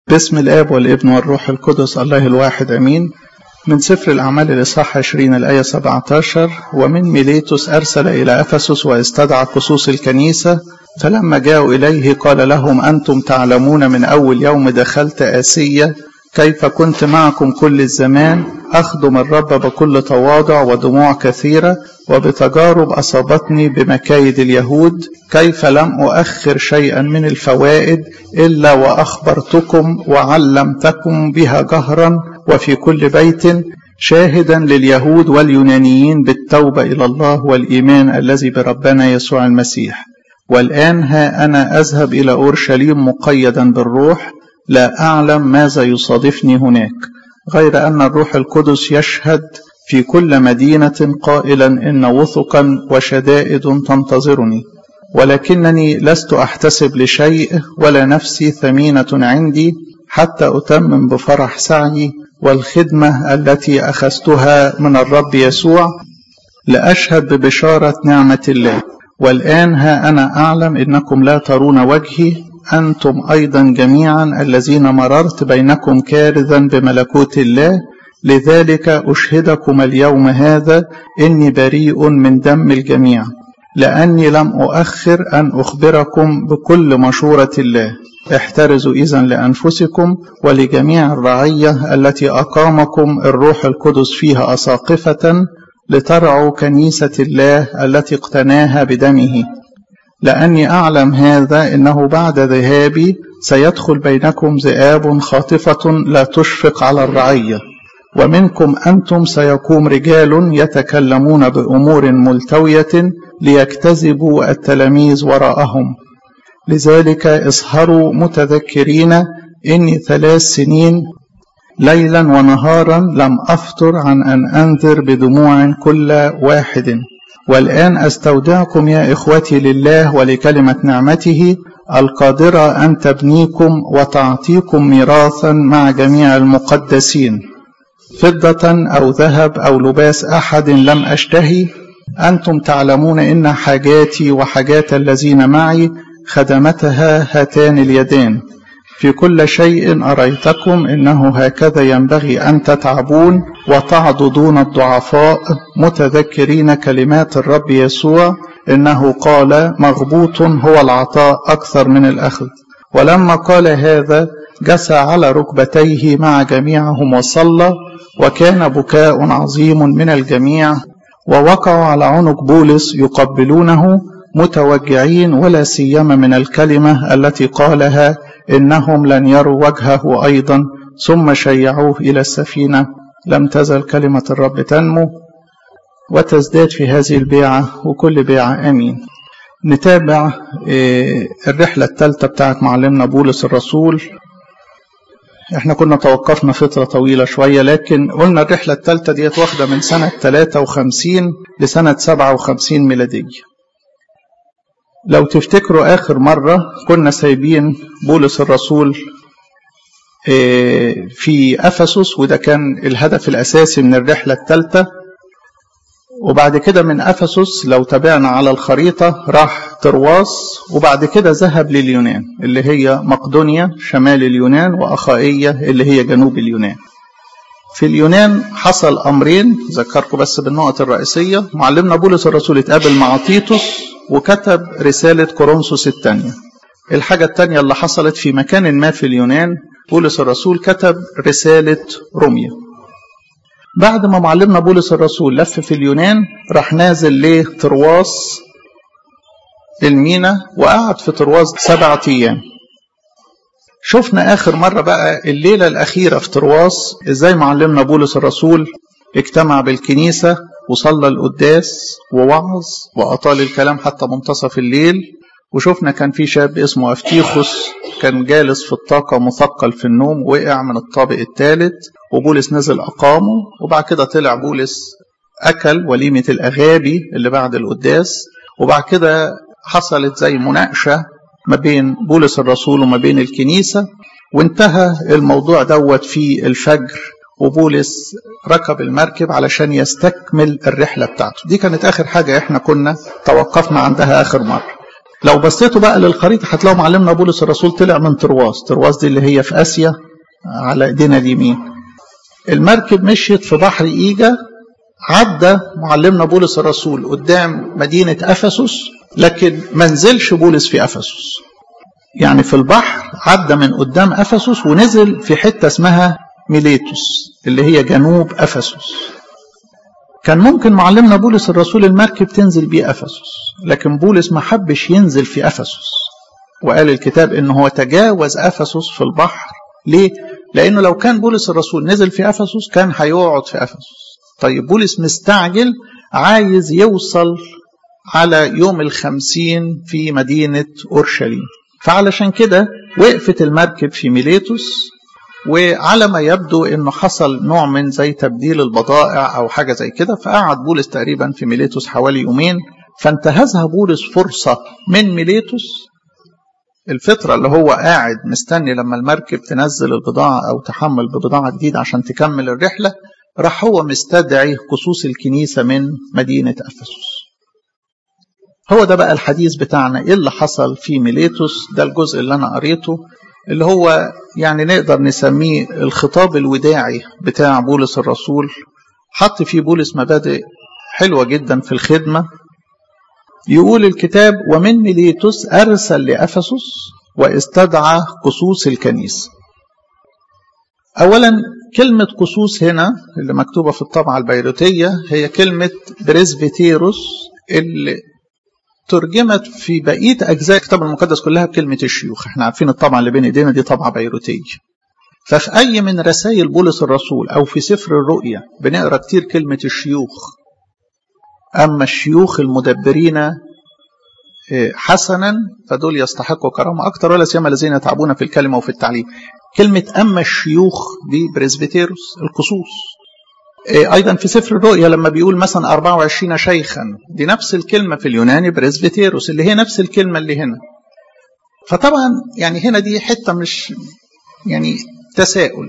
باسم الآب والابن والروح القدس الله الواحد أمين من سفر الأعمال الإصحاح 20 الآية 17 ومن ميليتوس أرسل إلى أفسس واستدعى خصوص الكنيسة فلما جاءوا إليه قال لهم أنتم تعلمون من أول يوم دخلت آسية كيف كنت معكم كل الزمان أخدم الرب بكل تواضع ودموع كثيرة وبتجارب أصابتني بمكايد اليهود كيف لم أؤخر شيئا من الفوائد إلا وأخبرتكم وعلمتكم بها جهرا وفي كل بيت شاهدا لليهود واليونانيين بالتوبة إلى الله والإيمان الذي بربنا يسوع المسيح والآن ها أنا أذهب إلى أورشليم مقيدا بالروح لا أعلم ماذا يصادفني هناك غير أن الروح القدس يشهد في كل مدينة قائلا إن وثقا وشدائد تنتظرني ولكنني لست أحتسب لشيء ولا نفسي ثمينة عندي حتى أتمم بفرح سعي والخدمة التي أخذتها من الرب يسوع لأشهد ببشارة نعمة الله والآن ها أنا أعلم إنكم لا ترون وجهي أنتم أيضا جميعا الذين مررت بينكم كارثا بملكوت الله لذلك أشهدكم اليوم هذا إني بريء من دم الجميع لأني لم أؤخر أن أخبركم بكل مشورة الله احترزوا إذا لأنفسكم ولجميع الرعية التي أقامكم الروح القدس فيها أساقفة لترعوا كنيسة الله التي اقتناها بدمه لأني أعلم هذا إنه بعد ذهابي سيدخل بينكم ذئاب خاطفة لا تشفق على الرعية ومنكم أنتم سيقوم رجال يتكلمون بأمور ملتوية ليجتذبوا التلاميذ وراءهم لذلك اسهروا متذكرين إني ثلاث سنين ليلا ونهارا لم أفطر عن أن أنذر بدموع كل واحد والآن أستودعكم يا إخوتي لله ولكلمة نعمته القادرة أن تبنيكم وتعطيكم ميراثا مع جميع المقدسين فضة أو ذهب أو لباس أحد لم أشتهي أنتم تعلمون إن حاجاتي وحاجات الذين معي خدمتها هاتان اليدان في كل شيء أريتكم إنه هكذا ينبغي أن تتعبون وتعضدون الضعفاء متذكرين كلمات الرب يسوع إنه قال مغبوط هو العطاء أكثر من الأخذ ولما قال هذا جسى على ركبتيه مع جميعهم وصلى وكان بكاء عظيم من الجميع ووقعوا على عنق بولس يقبلونه متوجعين ولا سيما من الكلمة التي قالها إنهم لن يروا وجهه أيضا ثم شيعوه إلى السفينة لم تزل كلمة الرب تنمو وتزداد في هذه البيعة وكل بيعة أمين نتابع الرحلة الثالثة بتاعت معلمنا بولس الرسول احنا كنا توقفنا فترة طويلة شوية لكن قلنا الرحلة الثالثة ديت واخدة من سنة 53 لسنة 57 ميلادية لو تفتكروا آخر مرة كنا سايبين بولس الرسول في أفسس وده كان الهدف الأساسي من الرحلة الثالثة وبعد كده من أفسس لو تابعنا على الخريطة راح ترواس وبعد كده ذهب لليونان اللي هي مقدونيا شمال اليونان وأخائية اللي هي جنوب اليونان في اليونان حصل أمرين ذكركم بس بالنقط الرئيسية معلمنا بولس الرسول اتقابل مع تيتوس وكتب رسالة كورنثوس الثانية الحاجة الثانية اللي حصلت في مكان ما في اليونان بولس الرسول كتب رسالة روميا بعد ما معلمنا بولس الرسول لف في اليونان راح نازل لترواس المينا وقعد في ترواس سبعة أيام شفنا آخر مرة بقى الليلة الأخيرة في ترواس إزاي معلمنا بولس الرسول اجتمع بالكنيسة وصلى القداس ووعظ وأطال الكلام حتى منتصف الليل وشفنا كان في شاب اسمه أفتيخوس كان جالس في الطاقة مثقل في النوم وقع من الطابق الثالث وبولس نزل أقامه وبعد كده طلع بولس أكل وليمة الأغابي اللي بعد القداس وبعد كده حصلت زي مناقشة ما بين بولس الرسول وما بين الكنيسة وانتهى الموضوع دوت في الفجر وبولس ركب المركب علشان يستكمل الرحلة بتاعته دي كانت آخر حاجة احنا كنا توقفنا عندها آخر مرة لو بصيتوا بقى للخريطة هتلاقوا معلمنا بولس الرسول طلع من ترواس ترواس دي اللي هي في آسيا على ايدينا اليمين المركب مشيت في بحر إيجا عدى معلمنا بولس الرسول قدام مدينة أفسس لكن ما نزلش بولس في أفسس يعني في البحر عدى من قدام أفسس ونزل في حتة اسمها ميليتوس اللي هي جنوب أفسس كان ممكن معلمنا بولس الرسول المركب تنزل بيه أفسس لكن بولس ما حبش ينزل في أفسس وقال الكتاب إنه هو تجاوز أفسس في البحر ليه؟ لأنه لو كان بولس الرسول نزل في أفسس كان هيقعد في أفسس طيب بولس مستعجل عايز يوصل على يوم الخمسين في مدينة أورشليم فعلشان كده وقفت المركب في ميليتوس وعلى ما يبدو انه حصل نوع من زي تبديل البضائع او حاجه زي كده فقعد بولس تقريبا في ميليتوس حوالي يومين فانتهزها بولس فرصه من ميليتوس الفتره اللي هو قاعد مستني لما المركب تنزل البضاعه او تحمل ببضاعه جديده عشان تكمل الرحله راح هو مستدعي خصوص الكنيسه من مدينه افسس هو ده بقى الحديث بتاعنا ايه اللي حصل في ميليتوس ده الجزء اللي انا قريته اللي هو يعني نقدر نسميه الخطاب الوداعي بتاع بولس الرسول حط فيه بولس مبادئ حلوة جدا في الخدمة يقول الكتاب ومن ميليتوس أرسل لأفسس واستدعى قصوص الكنيسة أولا كلمة قصوص هنا اللي مكتوبة في الطبعة البيروتية هي كلمة بريسبيتيروس اللي ترجمت في بقية أجزاء الكتاب المقدس كلها بكلمة الشيوخ احنا عارفين الطبعة اللي بين ايدينا دي طبعة بيروتية ففي أي من رسائل بولس الرسول أو في سفر الرؤيا بنقرأ كتير كلمة الشيوخ أما الشيوخ المدبرين حسنا فدول يستحقوا كرامة أكتر ولا سيما الذين يتعبون في الكلمة وفي التعليم كلمة أما الشيوخ دي بريسبيتيروس القصوص أيضا في سفر الرؤيا لما بيقول مثلا 24 شيخا دي نفس الكلمة في اليوناني بريسبيتيروس اللي هي نفس الكلمة اللي هنا فطبعا يعني هنا دي حتة مش يعني تساؤل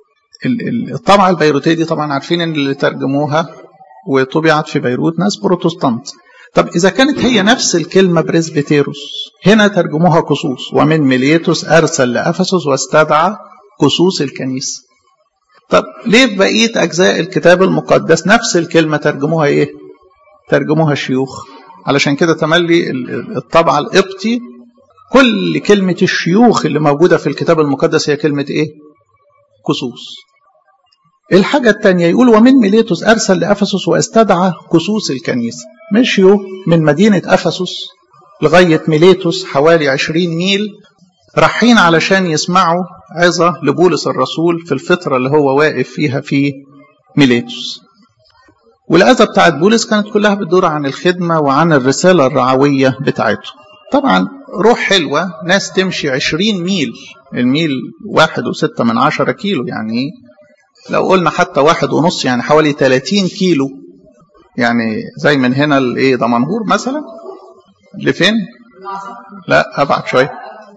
الطبعة البيروتية دي طبعا عارفين ان اللي ترجموها وطبعت في بيروت ناس بروتستانت طب إذا كانت هي نفس الكلمة بريسبيتيروس هنا ترجموها قصوص ومن ميليتوس أرسل لأفسس واستدعى قصوص الكنيسة طب ليه في بقية أجزاء الكتاب المقدس نفس الكلمة ترجموها إيه؟ ترجموها الشيوخ علشان كده تملي الطبعة القبطي كل كلمة الشيوخ اللي موجودة في الكتاب المقدس هي كلمة إيه؟ قصوص الحاجة الثانية يقول ومن ميليتوس أرسل لأفسس واستدعى قصوص الكنيسة مشيوا من مدينة أفسس لغاية ميليتوس حوالي 20 ميل رايحين علشان يسمعوا عظة لبولس الرسول في الفترة اللي هو واقف فيها في ميليتوس والعظة بتاعت بولس كانت كلها بتدور عن الخدمة وعن الرسالة الرعوية بتاعته طبعا روح حلوة ناس تمشي 20 ميل الميل واحد وستة من عشرة كيلو يعني لو قلنا حتى واحد ونص يعني حوالي 30 كيلو يعني زي من هنا لايه دمنهور مثلا لفين لا ابعد شويه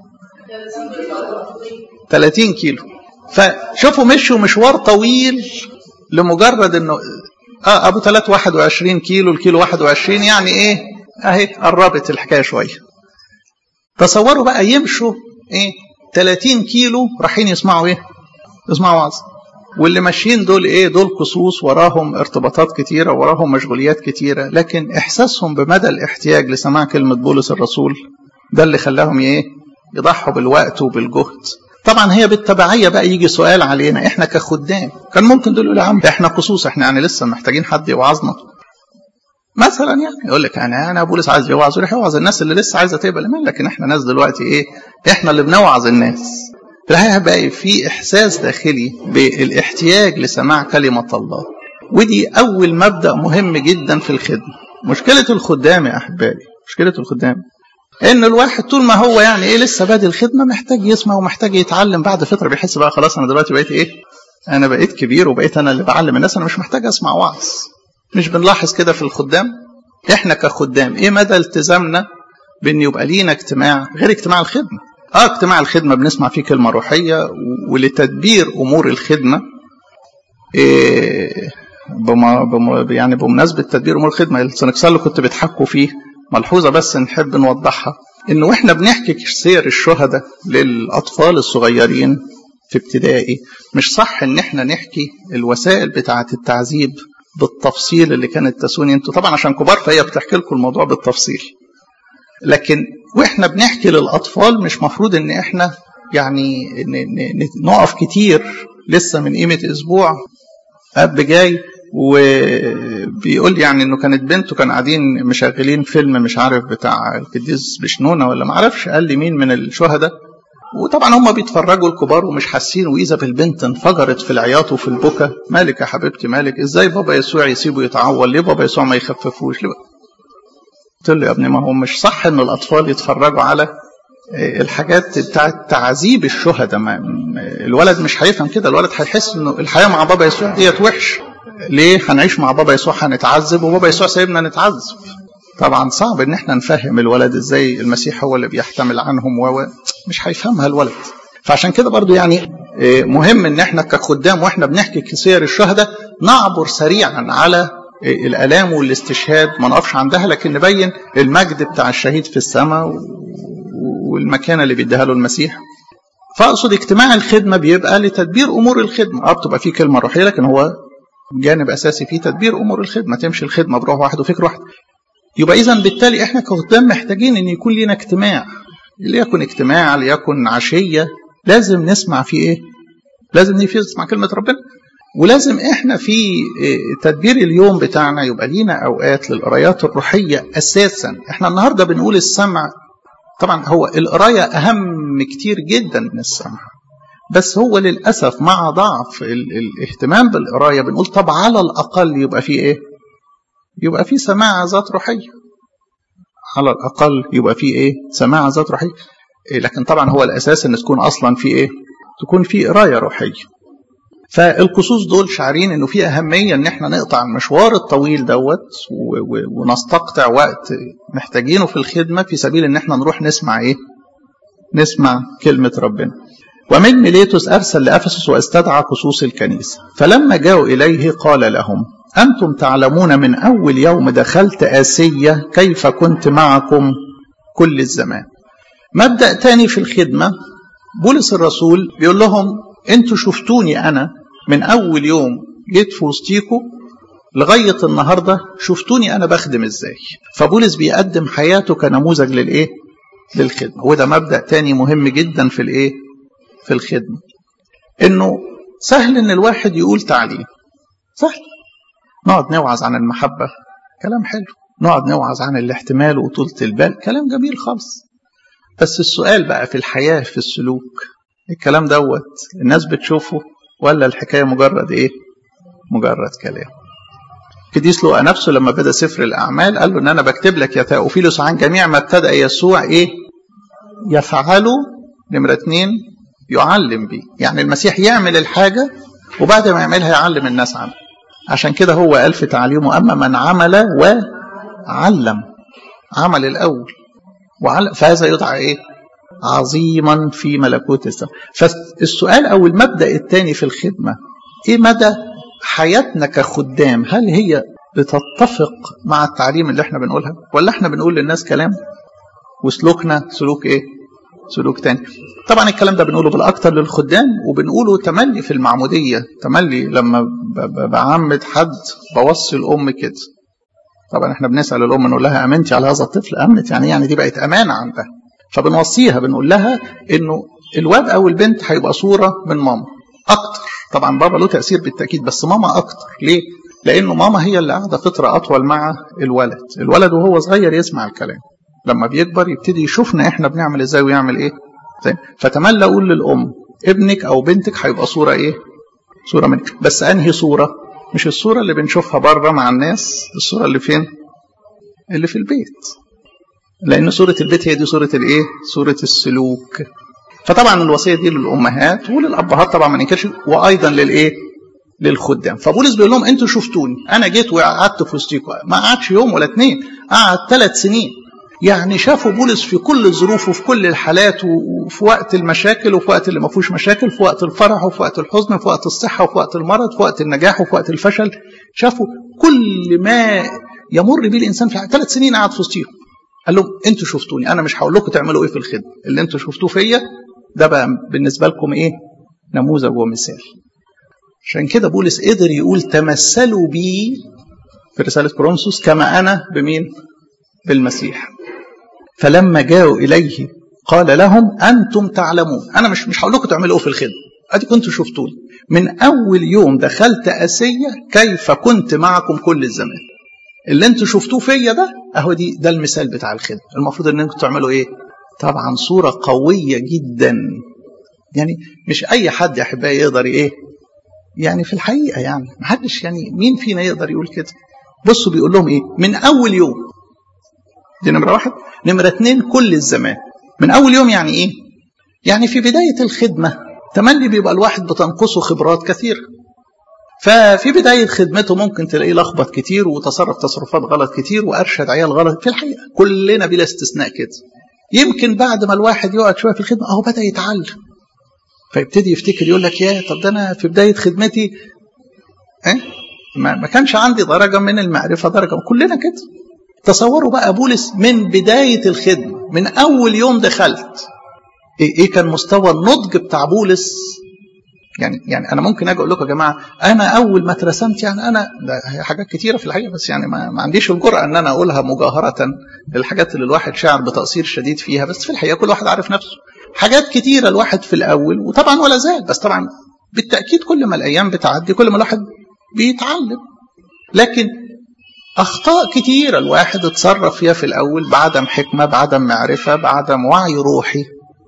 30 كيلو فشوفوا مشوا مشوار طويل لمجرد انه اه ابو 3 21 كيلو الكيلو 21 يعني ايه اهي قربت الحكايه شويه تصوروا بقى يمشوا ايه 30 كيلو رايحين يسمعوا ايه يسمعوا وعظ واللي ماشيين دول ايه دول قصوص وراهم ارتباطات كتيرة وراهم مشغوليات كتيرة لكن احساسهم بمدى الاحتياج لسماع كلمة بولس الرسول ده اللي خلاهم ايه يضحوا بالوقت وبالجهد طبعا هي بالتبعية بقى يجي سؤال علينا احنا كخدام كان ممكن دول يا عم احنا قصوص احنا يعني لسه محتاجين حد يوعظنا مثلا يعني يقول لك انا انا بولس عايز يوعظ يروح يوعظ الناس اللي لسه عايزه تقبل الايمان لكن احنا ناس دلوقتي ايه احنا اللي بنوعظ الناس في الحقيقة بقى في إحساس داخلي بالاحتياج لسماع كلمة الله ودي أول مبدأ مهم جدا في الخدمة مشكلة الخدام يا أحبائي مشكلة الخدام إن الواحد طول ما هو يعني إيه لسه بادئ الخدمة محتاج يسمع ومحتاج يتعلم بعد فترة بيحس بقى خلاص أنا دلوقتي بقيت إيه أنا بقيت كبير وبقيت أنا اللي بعلم الناس أنا مش محتاج أسمع وعظ مش بنلاحظ كده في الخدام إحنا كخدام إيه مدى التزامنا بإن يبقى لينا اجتماع غير اجتماع الخدمة اه اجتماع الخدمة بنسمع فيه كلمة روحية ولتدبير أمور الخدمة إيه بما بما يعني بمناسبة تدبير أمور الخدمة السنكسار اللي كنت بتحكوا فيه ملحوظة بس نحب نوضحها انه واحنا بنحكي سير الشهداء للاطفال الصغيرين في ابتدائي مش صح ان احنا نحكي الوسائل بتاعه التعذيب بالتفصيل اللي كانت تسوني انتوا طبعا عشان كبار فهي بتحكي لكم الموضوع بالتفصيل لكن واحنا بنحكي للاطفال مش مفروض ان احنا يعني نقف كتير لسه من قيمه اسبوع اب جاي وبيقول يعني انه كانت بنته كان قاعدين مشغلين فيلم مش عارف بتاع القديس بشنونه ولا ما اعرفش قال لي مين من الشهداء وطبعا هم بيتفرجوا الكبار ومش حاسين واذا بالبنت انفجرت في العياط وفي البكا مالك يا حبيبتي مالك ازاي بابا يسوع يسيبه يتعور ليه بابا يسوع ما يخففوش ليه قلت له يا ابني ما هو مش صح ان الاطفال يتفرجوا على الحاجات بتاعت تعذيب الشهداء الولد مش هيفهم كده الولد هيحس انه الحياه مع بابا يسوع ديت وحش ليه هنعيش مع بابا يسوع هنتعذب وبابا يسوع سايبنا نتعذب طبعا صعب ان احنا نفهم الولد ازاي المسيح هو اللي بيحتمل عنهم و مش هيفهمها الولد فعشان كده برضو يعني مهم ان احنا كخدام واحنا بنحكي سير الشهداء نعبر سريعا على الالام والاستشهاد ما نقفش عندها لكن نبين المجد بتاع الشهيد في السماء والمكانه اللي بيديها له المسيح فاقصد اجتماع الخدمه بيبقى لتدبير امور الخدمه اه بتبقى فيه كلمه روحيه لكن هو جانب اساسي فيه تدبير امور الخدمه تمشي الخدمه بروح واحد وفكر واحد يبقى اذا بالتالي احنا كخدام محتاجين ان يكون لنا اجتماع ليكن اجتماع ليكن عشيه لازم نسمع فيه ايه لازم نسمع كلمه ربنا ولازم احنا في تدبير اليوم بتاعنا يبقى لينا اوقات للقرايات الروحيه اساسا احنا النهارده بنقول السمع طبعا هو القرايه اهم كتير جدا من السمع بس هو للاسف مع ضعف الاهتمام بالقرايه بنقول طب على الاقل يبقى في ايه يبقى في سماع ذات روحيه على الاقل يبقى في ايه سماع ذات روحيه إيه لكن طبعا هو الاساس ان تكون اصلا في ايه تكون في قرايه روحيه فالقصوص دول شعرين انه في اهميه ان احنا نقطع المشوار الطويل دوت ونستقطع وقت محتاجينه في الخدمه في سبيل ان احنا نروح نسمع ايه نسمع كلمه ربنا ومن ميليتوس ارسل لافسس واستدعى قصوص الكنيسه فلما جاءوا اليه قال لهم انتم تعلمون من اول يوم دخلت اسيه كيف كنت معكم كل الزمان مبدا تاني في الخدمه بولس الرسول بيقول لهم انتوا شفتوني انا من اول يوم جيت في وسطيكم لغايه النهارده شفتوني انا بخدم ازاي فبولس بيقدم حياته كنموذج للايه للخدمه وده مبدا تاني مهم جدا في الايه في الخدمه انه سهل ان الواحد يقول تعليم سهل نقعد نوعظ عن المحبه كلام حلو نقعد نوعظ عن الاحتمال وطولة البال كلام جميل خالص بس السؤال بقى في الحياة في السلوك الكلام دوت الناس بتشوفه ولا الحكاية مجرد ايه مجرد كلام قديس لوقا نفسه لما بدا سفر الاعمال قال له ان انا بكتب لك يا تاوفيلوس عن جميع ما ابتدا يسوع ايه يفعله نمره اتنين يعلم بيه يعني المسيح يعمل الحاجه وبعد ما يعملها يعلم الناس عنها عشان كده هو قال في تعليمه اما من عمل وعلم عمل الاول وعلم فهذا يدعى ايه عظيما في ملكوت السماء فالسؤال او المبدا الثاني في الخدمه ايه مدى حياتنا كخدام هل هي بتتفق مع التعليم اللي احنا بنقولها ولا احنا بنقول للناس كلام وسلوكنا سلوك ايه سلوك تاني طبعا الكلام ده بنقوله بالاكثر للخدام وبنقوله تملي في المعموديه تملي لما بعمد حد بوصي الام كده طبعا احنا بنسال الام نقول لها امنتي على هذا الطفل امنت يعني يعني دي بقت امانه عندها فبنوصيها بنقول لها انه الواد او البنت هيبقى صوره من ماما اكتر طبعا بابا له تاثير بالتاكيد بس ماما اكتر ليه لانه ماما هي اللي قاعده فتره اطول مع الولد الولد وهو صغير يسمع الكلام لما بيكبر يبتدي يشوفنا احنا بنعمل ازاي ويعمل ايه زي. فتملى اقول للام ابنك او بنتك هيبقى صوره ايه صوره منك بس انهي صوره مش الصوره اللي بنشوفها بره مع الناس الصوره اللي فين اللي في البيت لان صوره البيت هي دي صوره الايه صوره السلوك فطبعا الوصيه دي للامهات وللابهات طبعا ما ننكرش وايضا للايه للخدام فبولس بيقول لهم انتوا شفتوني انا جيت وقعدت في وسطيكم ما قعدش يوم ولا اتنين قعد ثلاث سنين يعني شافوا بولس في كل الظروف وفي كل الحالات وفي وقت المشاكل وفي وقت اللي ما فيهوش مشاكل في وقت الفرح وفي وقت الحزن في وقت الصحة وفي وقت المرض في وقت النجاح وفي وقت الفشل شافوا كل ما يمر به الإنسان في ثلاث سنين قعد في وسطيهم قال لهم انتوا شفتوني انا مش هقول لكم تعملوا ايه في الخدمه اللي انتوا شفتوه فيا ده بقى بالنسبه لكم ايه نموذج ومثال عشان كده بولس قدر يقول تمثلوا بي في رساله كورنثوس كما انا بمين بالمسيح فلما جاءوا اليه قال لهم انتم تعلمون انا مش مش هقول لكم تعملوا ايه في الخدمه ادي كنتوا شفتوني من اول يوم دخلت اسيا كيف كنت معكم كل الزمان اللي انتوا شفتوه فيا ده اهو دي ده المثال بتاع الخدمه المفروض ان انتوا تعملوا ايه طبعا صوره قويه جدا يعني مش اي حد يا احبائي يقدر ايه يعني في الحقيقه يعني ما حدش يعني مين فينا يقدر يقول كده بصوا بيقول لهم ايه من اول يوم دي نمره واحد نمره اتنين كل الزمان من اول يوم يعني ايه يعني في بدايه الخدمه تملي بيبقى الواحد بتنقصه خبرات كثيره ففي بداية خدمته ممكن تلاقيه لخبط كتير وتصرف تصرفات غلط كتير وأرشد عيال غلط في الحقيقة كلنا بلا استثناء كده يمكن بعد ما الواحد يقعد شوية في الخدمة أهو بدأ يتعلم فيبتدي يفتكر يقول لك يا طب ده أنا في بداية خدمتي إيه؟ ما, ما كانش عندي درجة من المعرفة درجة كلنا كده تصوروا بقى بولس من بداية الخدمة من أول يوم دخلت إيه, إيه كان مستوى النضج بتاع بولس يعني يعني انا ممكن اجي اقول لكم يا جماعه انا اول ما اترسمت يعني انا ده حاجات كتيره في الحقيقه بس يعني ما, ما عنديش الجرأه ان انا اقولها مجاهره للحاجات اللي الواحد شاعر بتقصير شديد فيها بس في الحقيقه كل واحد عارف نفسه حاجات كتيره الواحد في الاول وطبعا ولا زال بس طبعا بالتاكيد كل ما الايام بتعدي كل ما الواحد بيتعلم لكن اخطاء كتيره الواحد اتصرف فيها في الاول بعدم حكمه بعدم معرفه بعدم وعي روحي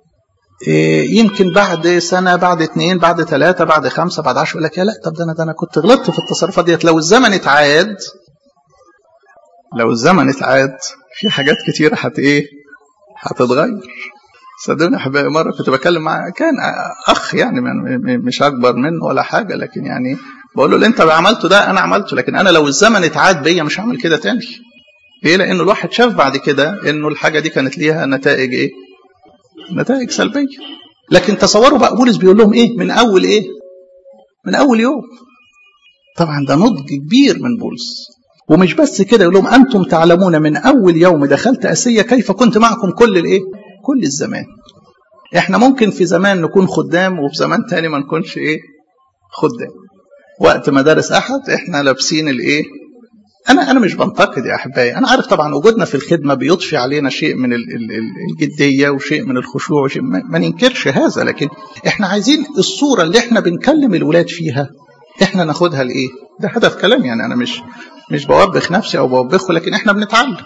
يمكن بعد سنه بعد اثنين بعد ثلاثه بعد خمسه بعد عشره يقول لك يا لا طب ده انا ده انا كنت غلطت في التصرفات ديت لو الزمن اتعاد لو الزمن اتعاد في حاجات كتيره هت ايه؟ هتتغير صدقوني احبائي مره كنت بكلم مع كان اخ يعني مش اكبر منه ولا حاجه لكن يعني بقول له اللي انت عملته ده انا عملته لكن انا لو الزمن اتعاد بيا مش هعمل كده تاني ليه؟ لانه الواحد شاف بعد كده انه الحاجه دي كانت ليها نتائج ايه؟ نتائج سلبيه لكن تصوروا بقى بولس بيقول لهم ايه من اول ايه من اول يوم طبعا ده نضج كبير من بولس ومش بس كده يقول لهم انتم تعلمون من اول يوم دخلت اسيا كيف كنت معكم كل الايه كل الزمان احنا ممكن في زمان نكون خدام وفي زمان تاني ما نكونش ايه خدام وقت مدارس احد احنا لابسين الايه انا انا مش بنتقد يا احبائي انا عارف طبعا وجودنا في الخدمه بيضفي علينا شيء من الجديه وشيء من الخشوع وشيء ما ننكرش هذا لكن احنا عايزين الصوره اللي احنا بنكلم الولاد فيها احنا ناخدها لايه ده هدف كلام يعني انا مش مش بوبخ نفسي او بوبخه لكن احنا بنتعلم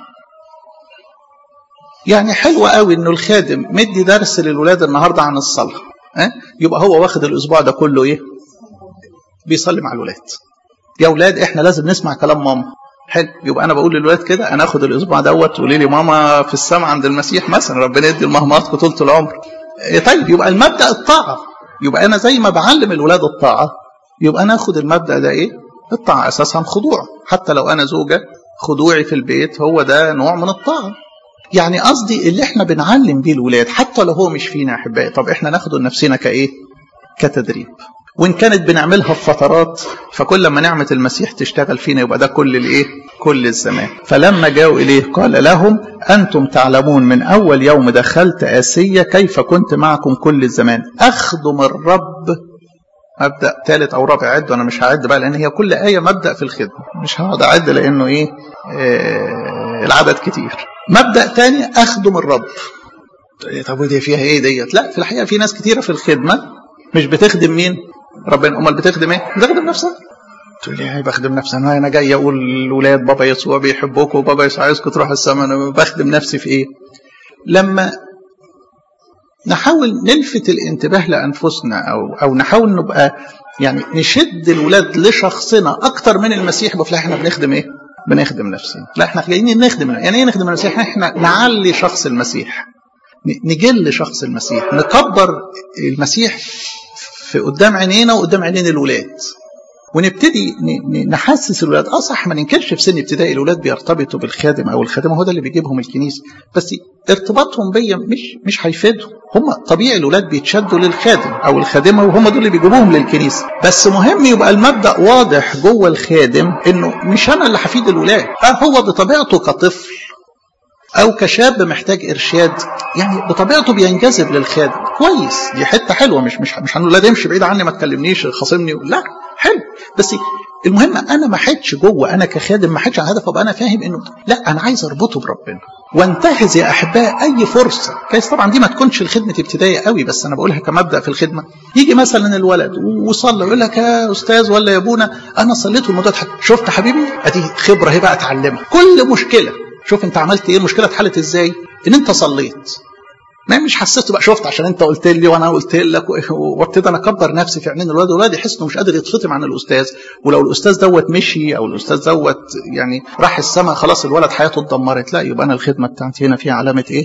يعني حلو قوي انه الخادم مدي درس للولاد النهارده عن الصلاه أه؟ يبقى هو واخد الاسبوع ده كله ايه بيصلي مع الولاد يا اولاد احنا لازم نسمع كلام ماما حلو يبقى انا بقول للولاد كده انا اخد الاسبوع دوت تقولي لي ماما في السماء عند المسيح مثلا ربنا يدي المهمات طولة العمر إيه طيب يبقى المبدا الطاعه يبقى انا زي ما بعلم الولاد الطاعه يبقى انا اخد المبدا ده ايه الطاعه اساسها خضوع حتى لو انا زوجه خضوعي في البيت هو ده نوع من الطاعه يعني قصدي اللي احنا بنعلم بيه الولاد حتى لو هو مش فينا يا احبائي طب احنا ناخده لنفسنا كايه كتدريب وان كانت بنعملها في فترات فكل ما نعمه المسيح تشتغل فينا يبقى ده كل الايه كل الزمان فلما جاءوا اليه قال لهم انتم تعلمون من اول يوم دخلت اسيا كيف كنت معكم كل الزمان اخدم الرب مبدا ثالث او رابع عد وانا مش هعد بقى لان هي كل ايه مبدا في الخدمه مش هقعد اعد لانه ايه آه العدد كتير مبدا تاني اخدم الرب طب ودي فيها ايه ديت لا في الحقيقه في ناس كتيره في الخدمه مش بتخدم مين ربنا امال بتخدم ايه بتخدم نفسها تقول لي يعني بخدم نفسي انا انا جاي اقول للولاد بابا يسوع بيحبوك وبابا يسوع عايزكم تروحوا السماء انا بخدم نفسي في ايه لما نحاول نلفت الانتباه لانفسنا او او نحاول نبقى يعني نشد الولاد لشخصنا اكتر من المسيح بفلا احنا بنخدم ايه بنخدم نفسنا لا احنا جايين نخدم يعني ايه نخدم المسيح احنا نعلي شخص المسيح نجل شخص المسيح نكبر المسيح في قدام عينينا وقدام عينين الولاد ونبتدي نحسس الولاد اه صح ما ننكرش في سن ابتدائي الولاد بيرتبطوا بالخادم او الخادمه هو ده اللي بيجيبهم الكنيسه بس ارتباطهم بيا مش مش هيفيدهم هم طبيعي الولاد بيتشدوا للخادم او الخادمه وهم دول اللي بيجيبوهم للكنيسه بس مهم يبقى المبدا واضح جوه الخادم انه مش انا اللي هفيد الولاد اه هو بطبيعته كطفل او كشاب محتاج ارشاد يعني بطبيعته بينجذب للخادم كويس دي حته حلوه مش مش مش هنقول لا امشي بعيد عني ما تكلمنيش خاصمني لا حلو بس المهم انا ما حدش جوه انا كخادم ما حدش على هدف ابقى انا فاهم انه لا انا عايز اربطه بربنا وانتهز يا احباء اي فرصه كويس طبعا دي ما تكونش الخدمه ابتدائيه قوي بس انا بقولها كمبدا في الخدمه يجي مثلا الولد وصلى يقول لك يا استاذ ولا يا ابونا انا صليت والموضوع شفت حبيبي ادي خبره هي بقى اتعلمها كل مشكله شوف انت عملت ايه المشكله اتحلت ازاي ان انت صليت ما مش حسيت بقى شفت عشان انت قلت لي وانا قلت لك وابتدي انا اكبر نفسي في عينين الولاد الولاد يحس انه مش قادر يتفطم عن الاستاذ ولو الاستاذ دوت مشي او الاستاذ دوت يعني راح السماء خلاص الولد حياته اتدمرت لا يبقى انا الخدمه بتاعتي هنا فيها علامه ايه؟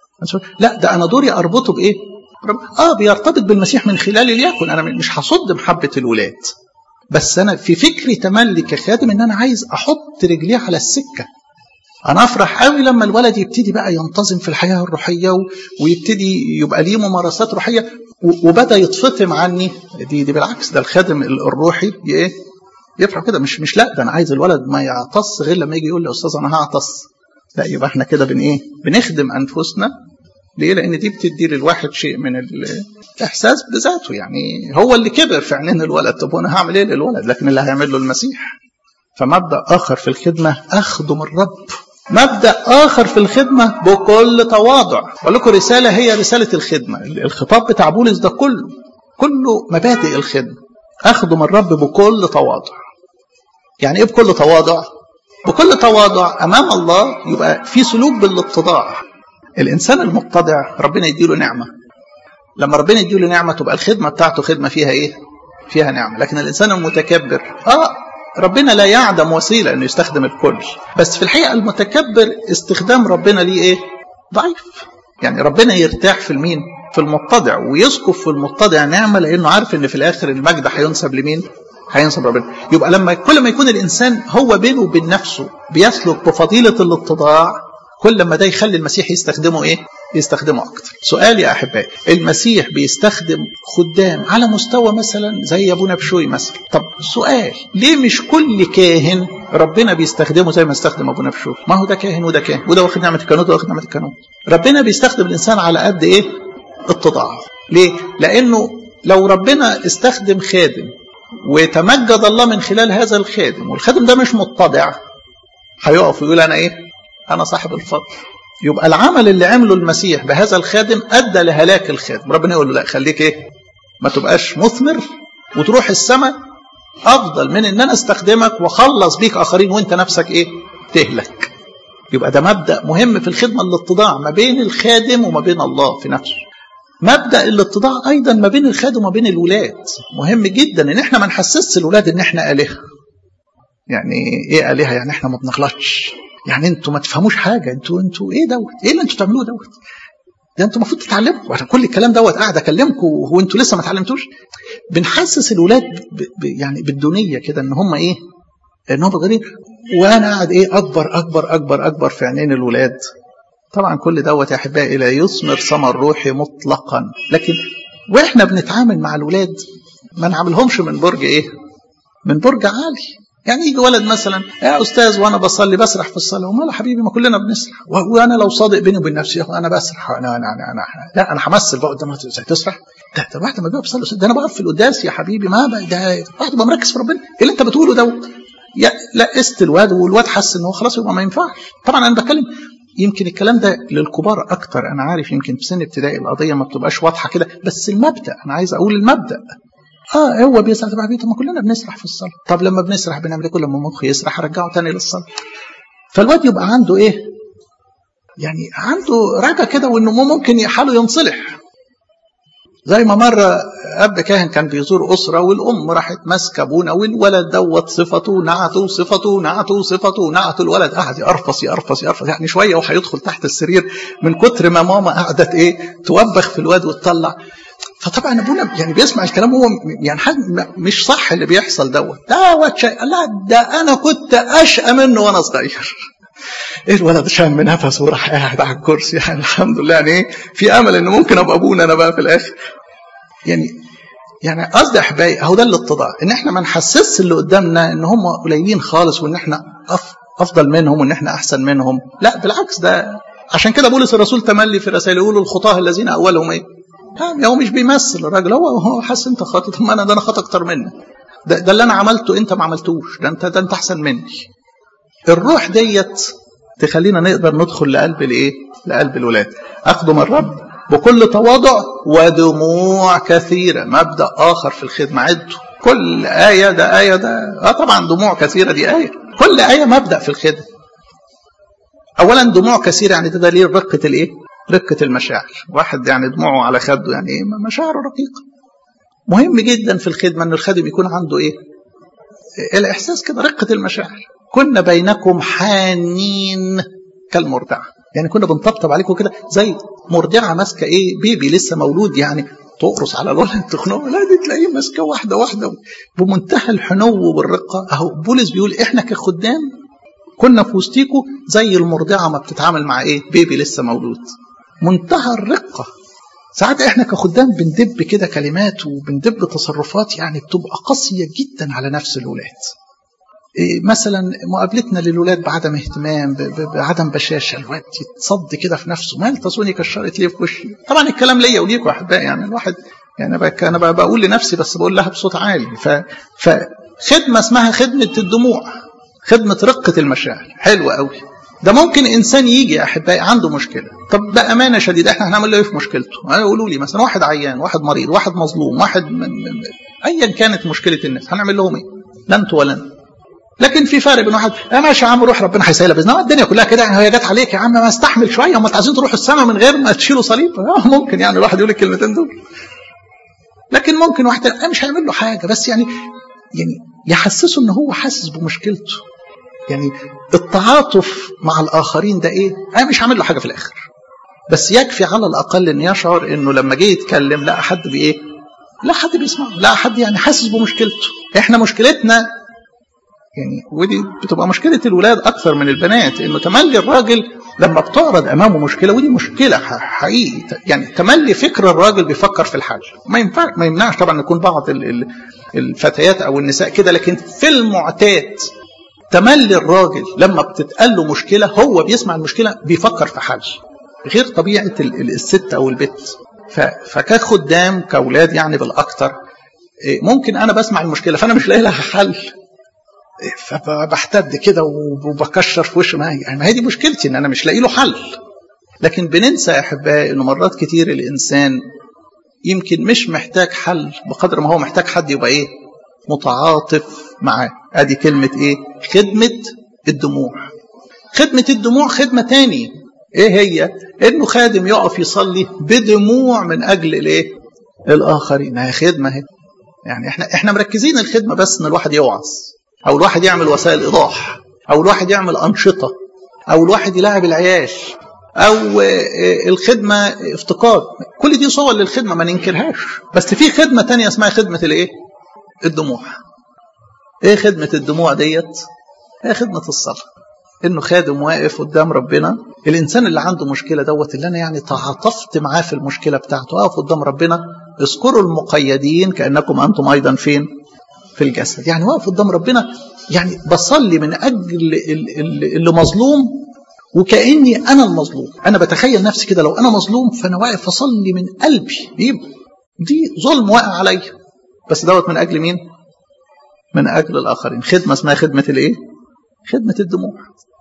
لا ده انا دوري اربطه بايه؟ اه بيرتبط بالمسيح من خلال ليكن انا مش هصد محبه الولاد بس انا في فكري تملي كخادم ان انا عايز احط رجليه على السكه انا افرح قوي لما الولد يبتدي بقى ينتظم في الحياه الروحيه ويبتدي يبقى ليه ممارسات روحيه وبدا يتفطم عني دي دي بالعكس ده الخادم الروحي ايه يفرح كده مش مش لا ده انا عايز الولد ما يعطس غير لما يجي يقول لي استاذ انا هعطس لا يبقى احنا كده بن ايه بنخدم انفسنا ليه لان دي بتدي للواحد شيء من الاحساس بذاته يعني هو اللي كبر في عينين الولد طب وانا هعمل ايه للولد لكن اللي هيعمل له المسيح فمبدا اخر في الخدمه اخدم الرب مبدا اخر في الخدمه بكل تواضع اقول لكم رساله هي رساله الخدمه الخطاب بتاع بولس ده كله كله مبادئ الخدمه اخدم الرب بكل تواضع يعني ايه بكل تواضع بكل تواضع امام الله يبقى في سلوك بالاتضاع الانسان المتضع ربنا يديله نعمه لما ربنا يديله نعمه تبقى الخدمه بتاعته خدمه فيها ايه فيها نعمه لكن الانسان المتكبر اه ربنا لا يعدم وسيلة أنه يستخدم الكل بس في الحقيقة المتكبر استخدام ربنا ليه إيه ضعيف يعني ربنا يرتاح في المين في المتضع ويسكب في المتضع نعمة لأنه عارف أن في الآخر المجد هينسب لمين هينسب ربنا يبقى لما كل ما يكون الإنسان هو بينه وبين نفسه بيسلك بفضيلة الاتضاع كل ما ده يخلي المسيح يستخدمه ايه يستخدمه اكتر سؤال يا احبائي المسيح بيستخدم خدام على مستوى مثلا زي ابونا بشوي مثلا طب سؤال ليه مش كل كاهن ربنا بيستخدمه زي ما استخدم ابونا بشوي ما هو ده كاهن وده كاهن وده واخد نعمه الكهنوت وده واخد نعمه الكهنوت ربنا بيستخدم الانسان على قد ايه اتضاعه ليه لانه لو ربنا استخدم خادم وتمجد الله من خلال هذا الخادم والخادم ده مش متضع هيقف ويقول انا ايه انا صاحب الفضل يبقى العمل اللي عمله المسيح بهذا الخادم ادى لهلاك الخادم ربنا يقول له لا خليك ايه ما تبقاش مثمر وتروح السماء افضل من ان انا استخدمك واخلص بيك اخرين وانت نفسك ايه تهلك يبقى ده مبدا مهم في الخدمه الاتضاع ما بين الخادم وما بين الله في نفسه مبدا الاتضاع ايضا ما بين الخادم وما بين الولاد مهم جدا ان احنا ما نحسسش الولاد ان احنا الهه يعني ايه الهه يعني احنا ما بنغلطش يعني انتوا ما تفهموش حاجه انتوا انتوا ايه دوت ايه اللي انتوا بتعملوه دوت ده انتوا المفروض تتعلموا عشان كل الكلام دوت قاعد اكلمكم وانتوا لسه ما اتعلمتوش بنحسس الولاد ب ب يعني بالدونيه كده ان هم ايه ان هم صغيرين وانا قاعد ايه اكبر اكبر اكبر اكبر في عينين الولاد طبعا كل دوت يا احبائي لا يثمر ثمر روحي مطلقا لكن واحنا بنتعامل مع الولاد ما نعملهمش من برج ايه من برج عالي يعني يجي ولد مثلا يا استاذ وانا بصلي بسرح في الصلاه ومال حبيبي ما كلنا بنسرح وانا لو صادق بيني وبين نفسي انا بسرح انا انا انا, أنا لا انا همثل بقى قدام تسرح ده ده واحد ما بيقف يصلي ده انا بقف في القداس يا حبيبي ما بقى ده واحد بقى مركز في ربنا ايه اللي انت بتقوله دوت يا لا قست الواد والواد حس ان هو خلاص يبقى ما ينفعش طبعا انا بتكلم يمكن الكلام ده للكبار اكتر انا عارف يمكن في سن ابتدائي القضيه ما بتبقاش واضحه كده بس المبدا انا عايز اقول المبدا اه هو بيسرح طب حبيبي ما كلنا بنسرح في الصلاه طب لما بنسرح بنعمل ايه كل ما مخي يسرح ارجعه تاني للصلاه فالواد يبقى عنده ايه يعني عنده رجا كده وانه ممكن حاله ينصلح زي ما مرة أب كاهن كان بيزور أسرة والأم راحت ماسكة أبونا والولد دوت صفته نعته صفته نعته صفته نعته الولد قعد يقرفص يقرفص يقرفص يعني شوية وهيدخل تحت السرير من كتر ما ماما قعدت إيه توبخ في الواد وتطلع فطبعا ابونا يعني بيسمع الكلام هو يعني حاجه مش صح اللي بيحصل دوت دوت شيء لا ده انا كنت اشقى منه وانا صغير ايه الولد شم نفسه وراح قاعد على الكرسي يعني الحمد لله يعني ايه في امل ان ممكن ابقى ابونا انا بقى في الاخر يعني يعني قصدي يا احبائي اهو ده الاتضاع ان احنا ما نحسسش اللي قدامنا ان هم قليلين خالص وان احنا افضل منهم وان احنا احسن منهم لا بالعكس ده عشان كده بولس الرسول تملي في الرسائل يقول الخطاه الذين اولهم ايه هو مش بيمثل الراجل هو هو حاسس انت خاطئ طب ما انا ده انا خاطئ اكتر منك ده, ده اللي انا عملته انت ما عملتوش ده انت ده انت احسن مني الروح ديت تخلينا نقدر ندخل لقلب الايه لقلب الولاد اخدم الرب بكل تواضع ودموع كثيرة مبدأ آخر في الخدمة عدوا كل آية ده آية ده آه طبعا دموع كثيرة دي آية كل آية مبدأ في الخدمة أولا دموع كثيرة يعني ده دليل رقة الإيه؟ رقة المشاعر واحد يعني دموعه على خده يعني إيه؟ مشاعره رقيقة مهم جدا في الخدمة أن الخادم يكون عنده إيه؟ الإحساس كده رقة المشاعر كنا بينكم حانين كالمرضعة يعني كنا بنطبطب عليكم كده زي مرضعة ماسكة إيه بيبي لسه مولود يعني تقرص على الولد تخنقه لا دي تلاقيه ماسكة واحدة واحدة بمنتهى الحنو والرقة أهو بولس بيقول إحنا كخدام كنا في وسطيكوا زي المرضعة ما بتتعامل مع إيه بيبي لسه مولود منتهى الرقة ساعات احنا كخدام بندب كده كلمات وبندب تصرفات يعني بتبقى قاسية جدا على نفس الولاد إيه مثلا مقابلتنا للولاد بعدم اهتمام بعدم بشاشه الواد يتصد كده في نفسه مال تصوني كشرت ليه في وشي طبعا الكلام ليا وليكوا يا احبائي يعني الواحد يعني بك انا بقول لنفسي بس بقول لها بصوت عالي ف فخدمه اسمها خدمه الدموع خدمه رقه المشاعر حلوه قوي ده ممكن انسان يجي يا احبائي عنده مشكله طب بامانه شديده احنا هنعمل له ايه في مشكلته يقولوا لي مثلا واحد عيان واحد مريض واحد مظلوم واحد من من ايا كانت مشكله الناس هنعمل لهم ايه لا انتوا ولا انت لكن في فرق بين واحد يا ماشي يا عم روح ربنا هيسهلها باذن الله الدنيا كلها كده هي جت عليك يا عم ما استحمل شويه هم عايزين تروحوا السماء من غير ما تشيلوا صليب ممكن يعني الواحد يقول الكلمتين دول لكن ممكن واحد مش هيعمل له حاجه بس يعني يعني يحسسه ان هو حاسس بمشكلته يعني التعاطف مع الاخرين ده ايه انا مش هعمل له حاجه في الاخر بس يكفي على الاقل ان يشعر انه لما جه يتكلم لا حد بايه لا حد بيسمعه لا حد يعني حاسس بمشكلته احنا مشكلتنا يعني ودي بتبقى مشكلة الولاد أكثر من البنات إنه تملي الراجل لما بتعرض أمامه مشكلة ودي مشكلة حقيقي يعني تملي فكر الراجل بيفكر في الحل ما ينفع ما يمنعش طبعا يكون بعض الفتيات أو النساء كده لكن في المعتاد تملي الراجل لما بتتقال له مشكلة هو بيسمع المشكلة بيفكر في حل غير طبيعة الست أو البت فكخدام كأولاد يعني بالأكثر ممكن أنا بسمع المشكلة فأنا مش لاقي لها حل فبحتد كده وبكشر في وشه ما يعني ما هي دي مشكلتي ان انا مش لاقي له حل لكن بننسى يا احبائي انه مرات كتير الانسان يمكن مش محتاج حل بقدر ما هو محتاج حد يبقى ايه متعاطف معاه ادي كلمة ايه خدمة الدموع خدمة الدموع خدمة تاني ايه هي انه خادم يقف يصلي بدموع من اجل الايه الاخرين هي خدمة هي يعني احنا احنا مركزين الخدمة بس ان الواحد يوعظ او الواحد يعمل وسائل ايضاح او الواحد يعمل انشطه او الواحد يلاعب العيال او الخدمه افتقاد كل دي صور للخدمه ما ننكرهاش بس في خدمه تانية اسمها خدمه الايه الدموع ايه خدمه الدموع ديت هي خدمه الصلاه انه خادم واقف قدام ربنا الانسان اللي عنده مشكله دوت اللي انا يعني تعاطفت معاه في المشكله بتاعته اقف قدام ربنا اذكروا المقيدين كانكم انتم ايضا فين في الجسد يعني واقف قدام ربنا يعني بصلي من أجل اللي مظلوم وكأني أنا المظلوم أنا بتخيل نفسي كده لو أنا مظلوم فأنا واقف أصلي من قلبي دي ظلم واقع عليا بس دوت من أجل مين من أجل الآخرين خدمة اسمها خدمة الإيه خدمة الدموع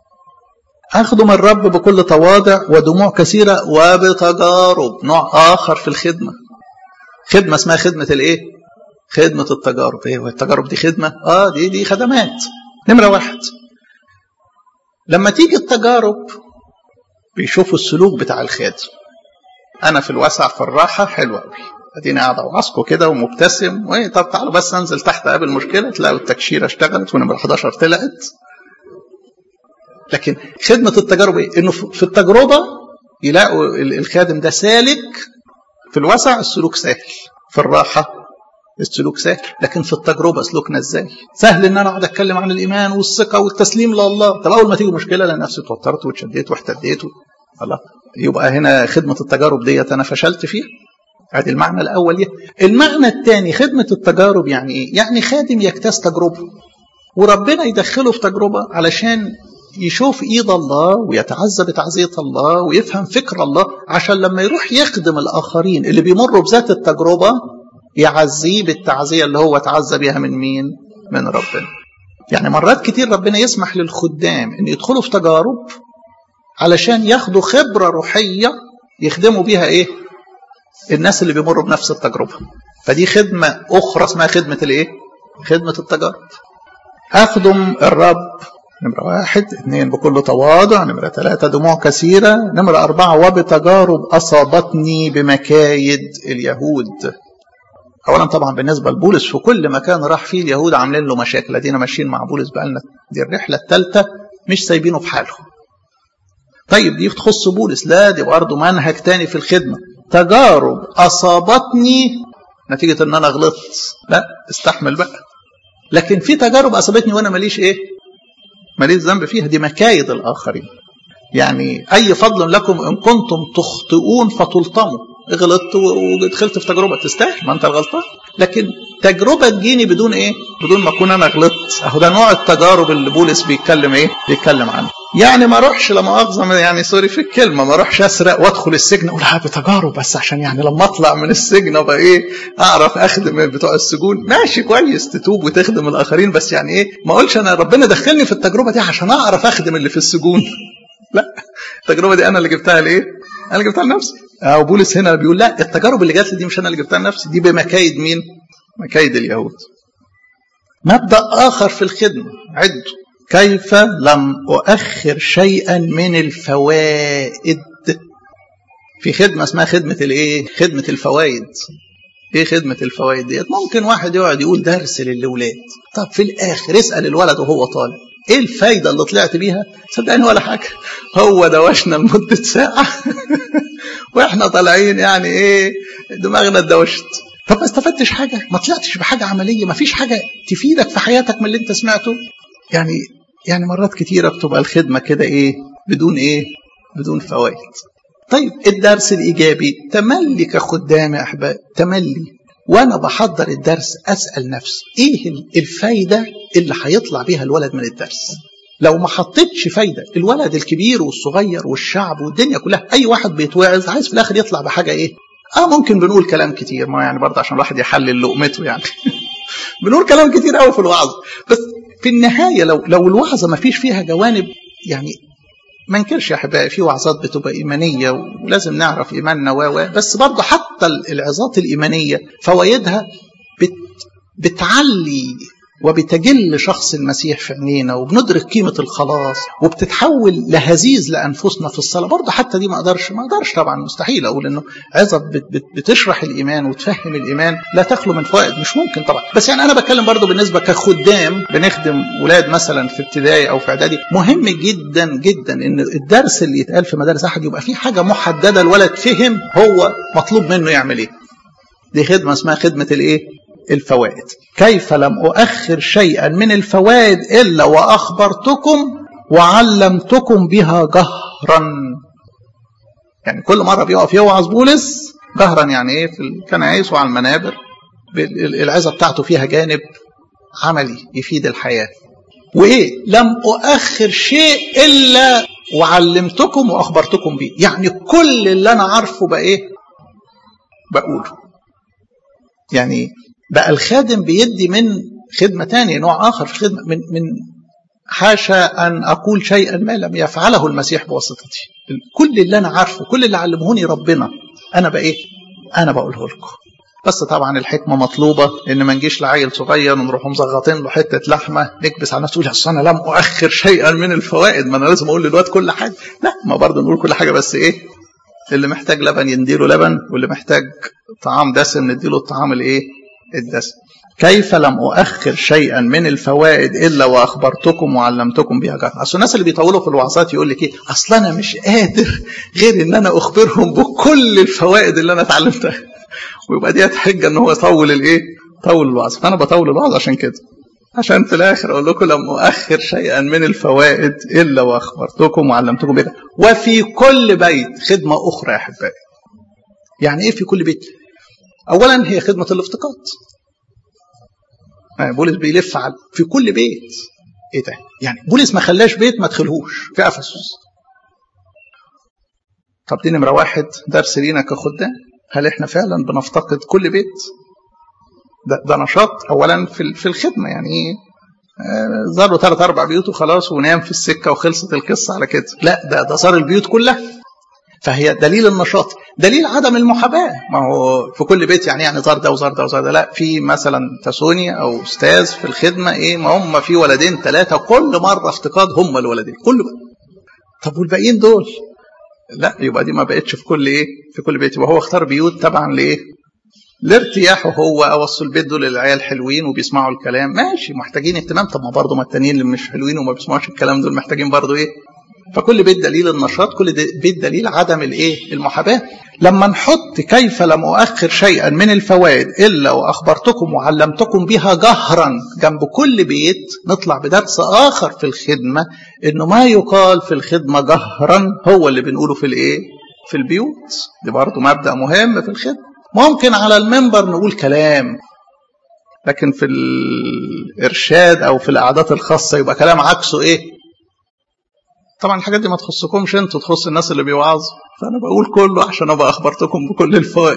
أخدم الرب بكل تواضع ودموع كثيرة وبتجارب نوع آخر في الخدمة خدمة اسمها خدمة الإيه خدمة التجارب ايه التجارب دي خدمة اه دي دي خدمات نمرة واحد لما تيجي التجارب بيشوفوا السلوك بتاع الخادم انا في الوسع في الراحة حلوة قوي اديني قاعد اوعظكم كده ومبتسم وايه طب تعالوا بس انزل تحت قبل مشكلة تلاقوا التكشيرة اشتغلت ونمرة 11 طلعت لكن خدمة التجارب ايه؟ انه في التجربة يلاقوا الخادم ده سالك في الوسع السلوك سهل في الراحة السلوك سهل لكن في التجربة سلوكنا ازاي سهل ان انا اقعد اتكلم عن الايمان والثقة والتسليم لله طب اول ما تيجي مشكلة انا نفسي اتوترت واتشديت واحتديت الله يبقى هنا خدمة التجارب ديت انا فشلت فيها ادي المعنى الاول يه. المعنى الثاني خدمة التجارب يعني ايه يعني خادم يجتاز تجربة وربنا يدخله في تجربة علشان يشوف ايد الله ويتعزى بتعزية الله ويفهم فكر الله عشان لما يروح يخدم الاخرين اللي بيمروا بذات التجربة يعزيه بالتعزية اللي هو تعزى بيها من مين من ربنا يعني مرات كتير ربنا يسمح للخدام ان يدخلوا في تجارب علشان ياخدوا خبرة روحية يخدموا بيها ايه الناس اللي بيمروا بنفس التجربة فدي خدمة اخرى اسمها خدمة الايه خدمة التجارب اخدم الرب نمرة واحد اثنين بكل تواضع نمرة ثلاثة دموع كثيرة نمرة أربعة وبتجارب أصابتني بمكايد اليهود أولا طبعا بالنسبة لبولس في كل مكان راح فيه اليهود عاملين له مشاكل ادينا ماشيين مع بولس بقالنا دي الرحلة الثالثة مش سايبينه في حاله طيب دي تخص بولس لا دي برضه منهج تاني في الخدمة تجارب أصابتني نتيجة إن أنا غلطت لا استحمل بقى لكن في تجارب أصابتني وأنا ماليش إيه ماليش ذنب فيها دي مكايد الآخرين يعني أي فضل لكم إن كنتم تخطئون فتلطموا غلطت ودخلت في تجربة تستاهل ما أنت الغلطان لكن تجربة تجيني بدون إيه بدون ما أكون أنا غلطت أهو ده نوع التجارب اللي بولس بيتكلم إيه بيتكلم عنه يعني ما اروحش لا مؤاخذه يعني سوري في الكلمه ما اروحش اسرق وادخل السجن اقول ها بتجارب بس عشان يعني لما اطلع من السجن ابقى ايه اعرف اخدم بتوع السجون ماشي كويس تتوب وتخدم الاخرين بس يعني ايه ما اقولش انا ربنا دخلني في التجربه دي عشان اعرف اخدم اللي في السجون لا التجربه دي انا اللي جبتها لايه؟ انا اللي جبتها لنفسي او بولس هنا بيقول لا التجارب اللي جات لي دي مش انا اللي جبتها لنفسي دي بمكايد مين؟ مكايد اليهود مبدا اخر في الخدمه عدوا كيف لم أؤخر شيئا من الفوائد في خدمة اسمها خدمة الايه خدمة الفوائد ايه خدمة الفوائد ديت ممكن واحد يقعد يقول درس للولاد طب في الاخر اسأل الولد وهو طالع ايه الفايدة اللي طلعت بيها صدقني ولا حاجة هو دوشنا لمدة ساعة واحنا طالعين يعني ايه دماغنا اتدوشت طب ما استفدتش حاجة ما طلعتش بحاجة عملية ما فيش حاجة تفيدك في حياتك من اللي انت سمعته يعني يعني مرات كتيرة بتبقى الخدمة كده إيه بدون إيه بدون فوائد طيب الدرس الإيجابي تملي كخدام يا أحباب تملي وأنا بحضر الدرس أسأل نفسي إيه الفايدة اللي هيطلع بيها الولد من الدرس لو ما حطيتش فايدة الولد الكبير والصغير والشعب والدنيا كلها أي واحد بيتوعظ عايز في الآخر يطلع بحاجة إيه اه ممكن بنقول كلام كتير ما يعني برضه عشان الواحد يحلل لقمته يعني بنقول كلام كتير قوي في الوعظ بس في النهاية لو لو الوعظة ما فيش فيها جوانب يعني ما انكرش يا احبائي في وعظات بتبقى ايمانيه ولازم نعرف ايماننا و بس برضه حتى العظات الايمانيه فوائدها بت بتعلي وبتجل شخص المسيح في عينينا وبندرك قيمة الخلاص وبتتحول لهزيز لأنفسنا في الصلاة برضه حتى دي ما أقدرش ما أقدرش طبعا مستحيل أقول إنه عظة بت بت بتشرح الإيمان وتفهم الإيمان لا تخلو من فوائد مش ممكن طبعا بس يعني أنا بتكلم برضه بالنسبة كخدام بنخدم ولاد مثلا في ابتدائي أو في إعدادي مهم جدا جدا إن الدرس اللي يتقال في مدارس أحد يبقى فيه حاجة محددة الولد فهم هو مطلوب منه يعمل إيه دي خدمة اسمها خدمة الإيه الفوائد كيف لم أؤخر شيئا من الفوائد إلا وأخبرتكم وعلمتكم بها جهرا يعني كل مرة بيقف يوعظ بولس جهرا يعني إيه في الكنائس وعلى المنابر العظة بتاعته فيها جانب عملي يفيد الحياة وإيه لم أؤخر شيء إلا وعلمتكم وأخبرتكم به يعني كل اللي أنا عارفه بقى إيه بقوله يعني بقى الخادم بيدي من خدمة تانية نوع آخر في الخدمة من من حاشا أن أقول شيئا ما لم يفعله المسيح بواسطتي كل اللي أنا عارفه كل اللي علمهوني ربنا أنا بقى إيه أنا بقوله لكم بس طبعا الحكمة مطلوبة إن ما نجيش لعيل صغير ونروح مزغطين له حتة لحمة نكبس على نفسه أصل أنا لم أؤخر شيئا من الفوائد ما أنا لازم أقول للواد كل حاجة لا ما برضه نقول كل حاجة بس إيه اللي محتاج لبن ينديله لبن واللي محتاج طعام دسم نديله الطعام الايه الدسم كيف لم أؤخر شيئا من الفوائد إلا وأخبرتكم وعلمتكم بها جهر أصل الناس اللي بيطولوا في الوعظات يقول لك إيه أصل أنا مش قادر غير إن أنا أخبرهم بكل الفوائد اللي أنا اتعلمتها ويبقى ديت حجة إن هو يطول الإيه طول الوعظ فأنا بطول الوعظ عشان كده عشان في الآخر أقول لكم لم أؤخر شيئا من الفوائد إلا وأخبرتكم وعلمتكم بها وفي كل بيت خدمة أخرى يا أحبائي يعني إيه في كل بيت أولا هي خدمة الافتقاد بولس بيلف على في كل بيت ايه ده يعني بولس ما خلاش بيت ما تدخلهوش في افسس طب دي نمره واحد درس لينا كخدام هل احنا فعلا بنفتقد كل بيت ده, ده نشاط اولا في في الخدمه يعني ايه زاروا ثلاث اربع بيوت وخلاص ونام في السكه وخلصت القصه على كده لا ده ده زار البيوت كلها فهي دليل النشاط دليل عدم المحاباه ما هو في كل بيت يعني يعني زار ده وزار ده وزار ده لا في مثلا تسوني او استاذ في الخدمه ايه ما هم في ولدين ثلاثه كل مره افتقاد هم الولدين كل طب والباقيين دول لا يبقى دي ما بقتش في كل ايه في كل بيت يبقى هو اختار بيوت تبعا لايه لارتياحه هو اوصل البيت دول للعيال حلوين وبيسمعوا الكلام ماشي محتاجين اهتمام طب ما برضه ما التانيين اللي مش حلوين وما بيسمعوش الكلام دول محتاجين برضه ايه فكل بيت دليل النشاط كل بيت دليل عدم الايه المحاباه لما نحط كيف لم اؤخر شيئا من الفوائد الا واخبرتكم وعلمتكم بها جهرا جنب كل بيت نطلع بدرس اخر في الخدمه انه ما يقال في الخدمه جهرا هو اللي بنقوله في الايه في البيوت دي برضه مبدا مهم في الخدمه ممكن على المنبر نقول كلام لكن في الارشاد او في القعدات الخاصه يبقى كلام عكسه ايه طبعا الحاجات دي ما تخصكمش انتوا تخص الناس اللي بيوعظوا فانا بقول كله عشان ابقى اخبرتكم بكل الفوائد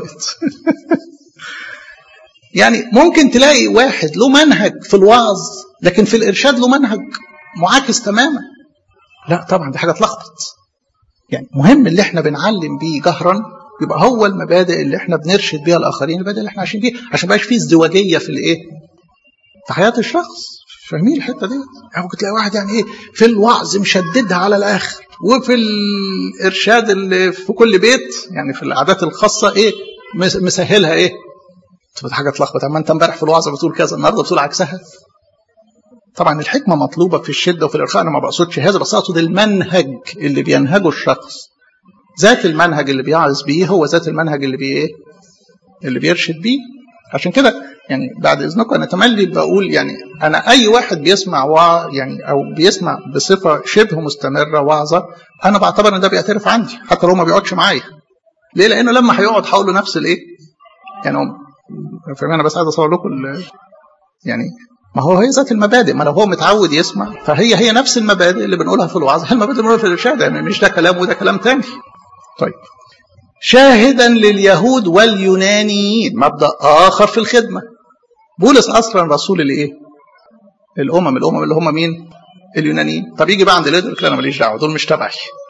يعني ممكن تلاقي واحد له منهج في الوعظ لكن في الارشاد له منهج معاكس تماما لا طبعا دي حاجه تلخبط يعني مهم اللي احنا بنعلم بيه جهرا يبقى هو المبادئ اللي احنا بنرشد بيها الاخرين المبادئ اللي احنا عايشين بيها عشان ما يبقاش فيه ازدواجيه في الايه في حياه الشخص فاهمين الحته دي يعني ممكن تلاقي واحد يعني ايه في الوعظ مشددها على الاخر وفي الارشاد اللي في كل بيت يعني في العادات الخاصه ايه مسهلها ايه تبقى حاجه تلخبط اما انت امبارح في الوعظه بتقول كذا النهارده بتقول عكسها طبعا الحكمه مطلوبه في الشده وفي الارخاء انا ما بقصدش هذا بس اقصد المنهج اللي بينهجه الشخص ذات المنهج اللي بيعظ بيه هو ذات المنهج اللي بي ايه اللي بيرشد بيه عشان كده يعني بعد اذنكم انا تملي بقول يعني انا اي واحد بيسمع وع يعني او بيسمع بصفه شبه مستمره وعظه انا بعتبر ان ده بيعترف عندي حتى لو ما بيقعدش معايا ليه لانه لما هيقعد حوله نفس الايه يعني فاهم انا بس عايز اصور لكم يعني ما هو هي ذات المبادئ ما لو هو متعود يسمع فهي هي نفس المبادئ اللي بنقولها في الوعظ هي المبادئ اللي بنقولها في الارشاد يعني مش ده كلام وده كلام تاني طيب شاهدا لليهود واليونانيين مبدا اخر في الخدمه بولس اصلا رسول الايه الامم الامم اللي هم مين اليونانيين طب يجي بقى عند اليهود يقول انا ماليش دعوه دول مش تبعي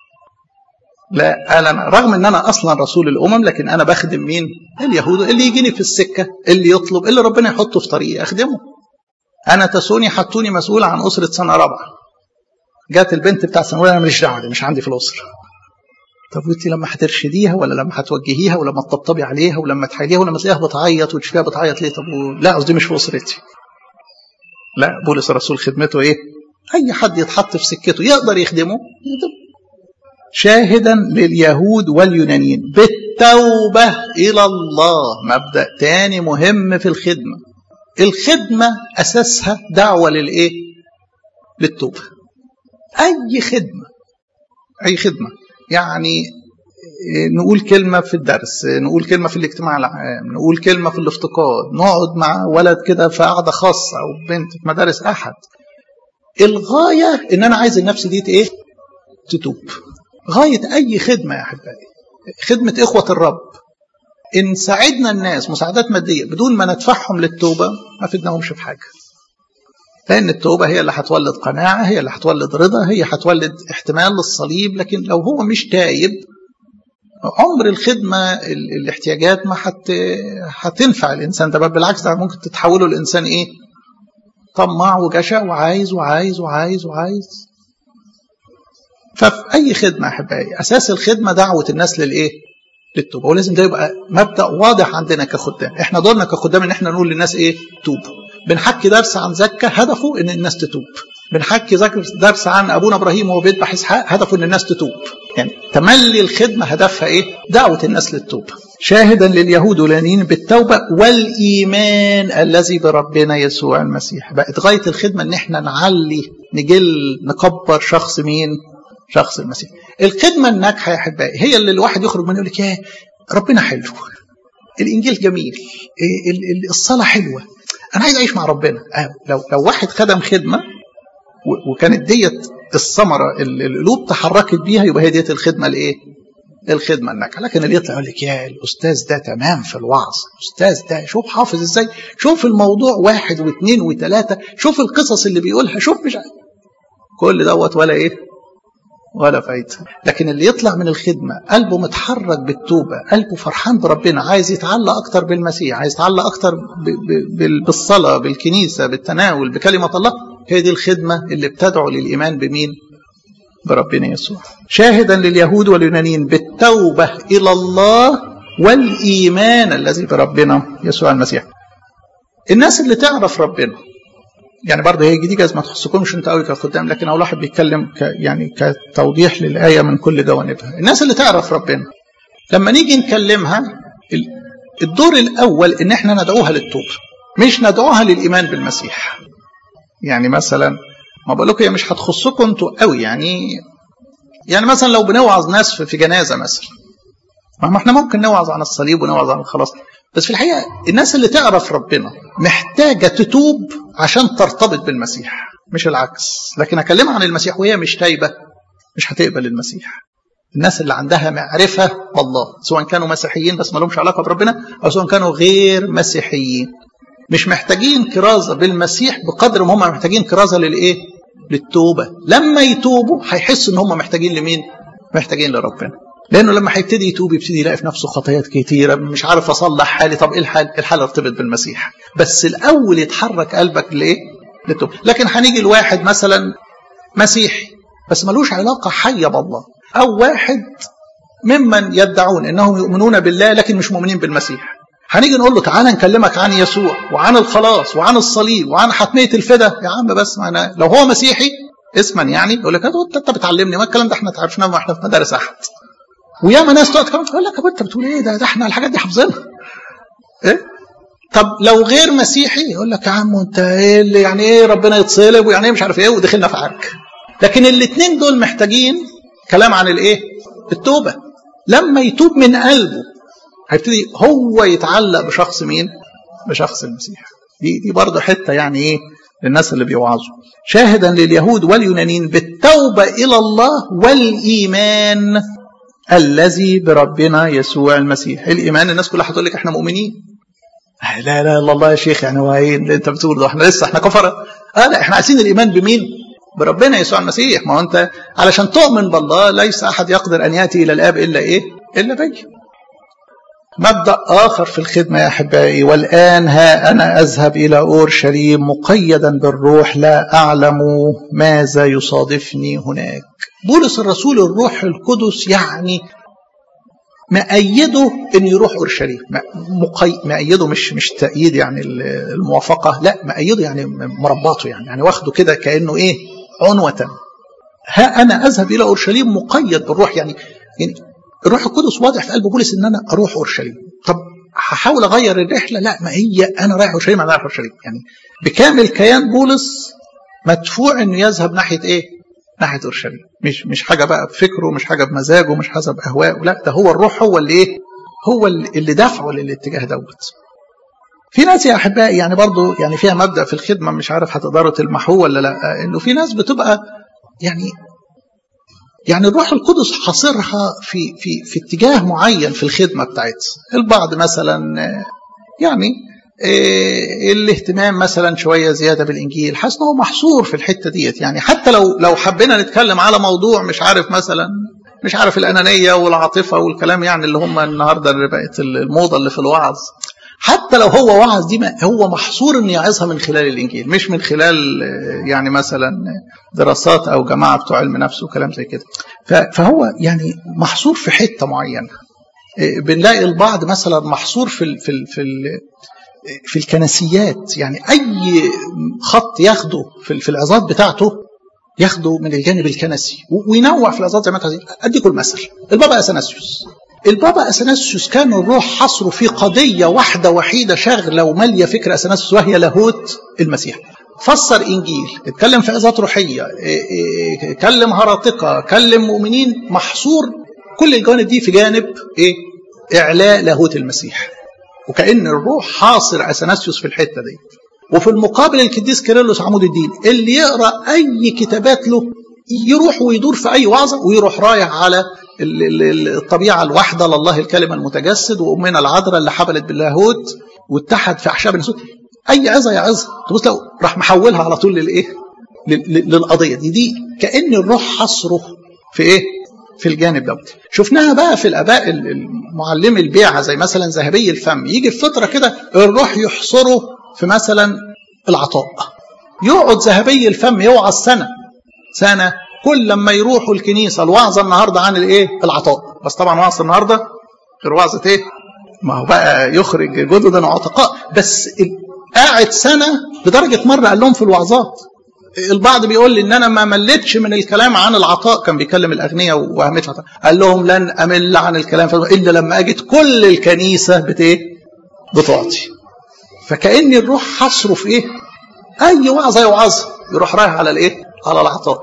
لا انا رغم ان انا اصلا رسول الامم لكن انا بخدم مين اليهود اللي يجيني في السكه اللي يطلب اللي ربنا يحطه في طريقي اخدمه انا تسوني حطوني مسؤول عن اسره سنه رابعه جات البنت بتاع سنه انا ماليش دعوه دي مش عندي في الاسره طب وانت لما هترشديها ولا لما هتوجهيها ولما تطبطبي عليها ولما تحايليها ولما تلاقيها بتعيط وتشوفيها بتعيط ليه طب و... لا قصدي مش في اسرتي لا بولس الرسول خدمته ايه اي حد يتحط في سكته يقدر يخدمه يخدم. شاهدا لليهود واليونانيين بالتوبه الى الله مبدا تاني مهم في الخدمه الخدمه اساسها دعوه للايه للتوبه اي خدمه اي خدمه يعني نقول كلمة في الدرس نقول كلمة في الاجتماع العام نقول كلمة في الافتقاد نقعد مع ولد كده في قعدة خاصة أو بنت في مدارس أحد الغاية إن أنا عايز النفس دي إيه تتوب غاية أي خدمة يا أحبائي خدمة إخوة الرب إن ساعدنا الناس مساعدات مادية بدون ما ندفعهم للتوبة ما فدناهمش في حاجة لأن التوبة هي اللي هتولد قناعة هي اللي هتولد رضا هي هتولد احتمال للصليب لكن لو هو مش تايب عمر الخدمة الاحتياجات ما حت هتنفع الإنسان ده بل بالعكس ده ممكن تتحوله الإنسان إيه طماع وجشع وعايز وعايز وعايز وعايز ففي أي خدمة أحبائي أساس الخدمة دعوة الناس للإيه للتوبة ولازم ده يبقى مبدأ واضح عندنا كخدام احنا دورنا كخدام ان احنا نقول للناس ايه توبوا بنحكي درس عن زكا هدفه ان الناس تتوب بنحكي درس عن ابونا ابراهيم وهو بيذبح اسحاق هدفه ان الناس تتوب يعني تملي الخدمه هدفها ايه دعوه الناس للتوبه شاهدا لليهود واليونانيين بالتوبه والايمان الذي بربنا يسوع المسيح بقت غايه الخدمه ان احنا نعلي نجل نكبر شخص مين شخص المسيح الخدمه الناجحه يا احبائي هي اللي الواحد يخرج منها يقول لك يا ربنا حلو الانجيل جميل الصلاه حلوه انا عايز اعيش مع ربنا لو لو واحد خدم خدمه وكانت ديت الثمره اللي القلوب تحركت بيها يبقى هي ديت الخدمه الايه؟ الخدمه الناجحه لكن اللي يطلع يقول لك يا الاستاذ ده تمام في الوعظ الاستاذ ده شوف حافظ ازاي شوف الموضوع واحد واثنين وثلاثه شوف القصص اللي بيقولها شوف مش عارف. كل دوت ولا ايه ولا فايده لكن اللي يطلع من الخدمه قلبه متحرك بالتوبه قلبه فرحان بربنا عايز يتعلق اكتر بالمسيح عايز يتعلق اكتر بالصلاه بالكنيسه بالتناول بكلمه الله هي دي الخدمه اللي بتدعو للايمان بمين بربنا يسوع شاهدا لليهود واليونانيين بالتوبة إلى الله والإيمان الذي بربنا يسوع المسيح الناس اللي تعرف ربنا يعني برضه هي دي جاز ما تخصكمش انت قوي كخدام لكن اول واحد بيتكلم ك يعني كتوضيح للايه من كل جوانبها الناس اللي تعرف ربنا لما نيجي نكلمها الدور الاول ان احنا ندعوها للتوبه مش ندعوها للايمان بالمسيح يعني مثلا ما بقول لكم هي مش هتخصكم انتوا قوي يعني يعني مثلا لو بنوعظ ناس في جنازه مثلا ما احنا ممكن نوعظ عن الصليب ونوعظ عن الخلاص بس في الحقيقه الناس اللي تعرف ربنا محتاجه تتوب عشان ترتبط بالمسيح مش العكس لكن اكلمها عن المسيح وهي مش تايبه مش هتقبل المسيح الناس اللي عندها معرفه بالله سواء كانوا مسيحيين بس ما لهمش علاقه بربنا او سواء كانوا غير مسيحيين مش محتاجين كرازه بالمسيح بقدر ما هم محتاجين كرازه للايه؟ للتوبه لما يتوبوا هيحسوا ان هم محتاجين لمين؟ محتاجين لربنا لانه لما هيبتدي يتوب يبتدي يلاقي في نفسه خطايات كتيره مش عارف اصلح حالي طب ايه الحال؟ الحال ارتبط بالمسيح بس الاول يتحرك قلبك لايه؟ للتوبه لكن هنيجي لواحد مثلا مسيحي بس ملوش علاقه حيه بالله او واحد ممن يدعون انهم يؤمنون بالله لكن مش مؤمنين بالمسيح هنيجي نقول له تعالى نكلمك عن يسوع وعن الخلاص وعن الصليب وعن حتميه الفدا يا عم بس معنا لو هو مسيحي اسما يعني يقول لك انت انت بتعلمني ما الكلام ده احنا عرفناه واحنا في مدارس احد وياما ناس تقعد تقول لك انت بتقول ايه ده, ده احنا الحاجات دي حافظينها ايه طب لو غير مسيحي يقول لك يا عم انت ايه اللي يعني ايه ربنا يتصلب ويعني ايه مش عارف ايه ودخلنا في عرك لكن الاثنين دول محتاجين كلام عن الايه التوبه لما يتوب من قلبه هيبتدي هو يتعلق بشخص مين بشخص المسيح دي دي برضه حته يعني ايه للناس اللي بيوعظوا شاهدا لليهود واليونانيين بالتوبه الى الله والايمان الذي بربنا يسوع المسيح الايمان الناس كلها هتقول لك احنا مؤمنين لا لا الا الله يا شيخ يعني هو ايه اللي انت بتقول ده احنا لسه احنا كفره اه لا احنا عايزين الايمان بمين بربنا يسوع المسيح ما هو انت علشان تؤمن بالله ليس احد يقدر ان ياتي الى الاب الا ايه الا بي مبدا اخر في الخدمه يا احبائي والان ها انا اذهب الى اورشليم مقيدا بالروح لا اعلم ماذا يصادفني هناك بولس الرسول الروح القدس يعني مأيده ان يروح اورشليم مقي... مأيده مش مش تأييد يعني الموافقه لا مأيده يعني مرباطه يعني يعني واخده كده كانه ايه عنوه ها انا اذهب الى اورشليم مقيد بالروح يعني يعني الروح القدس واضح في قلب بولس ان انا اروح اورشليم طب هحاول اغير الرحله لا ما هي انا رايح اورشليم انا رايح اورشليم يعني بكامل كيان بولس مدفوع انه يذهب ناحيه ايه؟ ناحيه اورشليم مش مش حاجه بقى بفكره مش حاجه بمزاجه مش حسب اهوائه لا ده هو الروح هو اللي ايه؟ هو اللي دفعه للاتجاه دوت. في ناس يا احبائي يعني برضو يعني فيها مبدا في الخدمه مش عارف هتقدروا تلمحوه ولا لا انه في ناس بتبقى يعني يعني الروح القدس حاصرها في في في اتجاه معين في الخدمه بتاعتها البعض مثلا يعني إيه الاهتمام مثلا شويه زياده بالانجيل حاسس انه محصور في الحته ديت يعني حتى لو لو حبينا نتكلم على موضوع مش عارف مثلا مش عارف الانانيه والعاطفه والكلام يعني اللي هم النهارده اللي بقت الموضه اللي في الوعظ حتى لو هو وعظ دي هو محصور ان يعظها من خلال الانجيل مش من خلال يعني مثلا دراسات او جماعه بتوع علم نفس وكلام زي كده فهو يعني محصور في حته معينه بنلاقي البعض مثلا محصور في ال في ال في ال في الكنسيات يعني اي خط ياخده في, في العظات بتاعته ياخده من الجانب الكنسي وينوع في العظات زي ما انت اديكم المثل البابا اثناسيوس البابا اثناسيوس كان الروح حصره في قضيه واحده وحيده شاغله وماليه فكر اثناسيوس وهي لاهوت المسيح فسر انجيل اتكلم في عظات روحيه كلم هراطقه كلم مؤمنين محصور كل الجوانب دي في جانب ايه اعلاء لاهوت المسيح وكأن الروح حاصر أثناسيوس في الحتة دي وفي المقابل القديس كيرلس عمود الدين اللي يقرا اي كتابات له يروح ويدور في اي وعظه ويروح رايح على الطبيعه الواحده لله الكلمه المتجسد وامنا العذراء اللي حبلت باللاهوت واتحد في احشاب النسوت اي عظه يا عظه تبص لو راح محولها على طول للايه؟ للقضيه دي دي كان الروح حصره في ايه؟ في الجانب دوت شفناها بقى في الاباء المعلمي البيعه زي مثلا ذهبي الفم يجي في فتره كده الروح يحصره في مثلا العطاء يقعد ذهبي الفم يوعظ سنه سنه كل لما يروحوا الكنيسه الوعظه النهارده عن الايه العطاء بس طبعا وعظه النهارده غير وعظه ايه ما هو بقى يخرج جددا وعتقاء بس قاعد سنه لدرجه مره قال لهم في الوعظات البعض بيقول لي ان انا ما مليتش من الكلام عن العطاء كان بيكلم الاغنياء واهميه العطاء قال لهم لن امل عن الكلام الا لما اجد كل الكنيسه بت ايه بتعطي فكان الروح حصره في ايه اي وعظه يوعظها يروح رايح على الايه على العطاء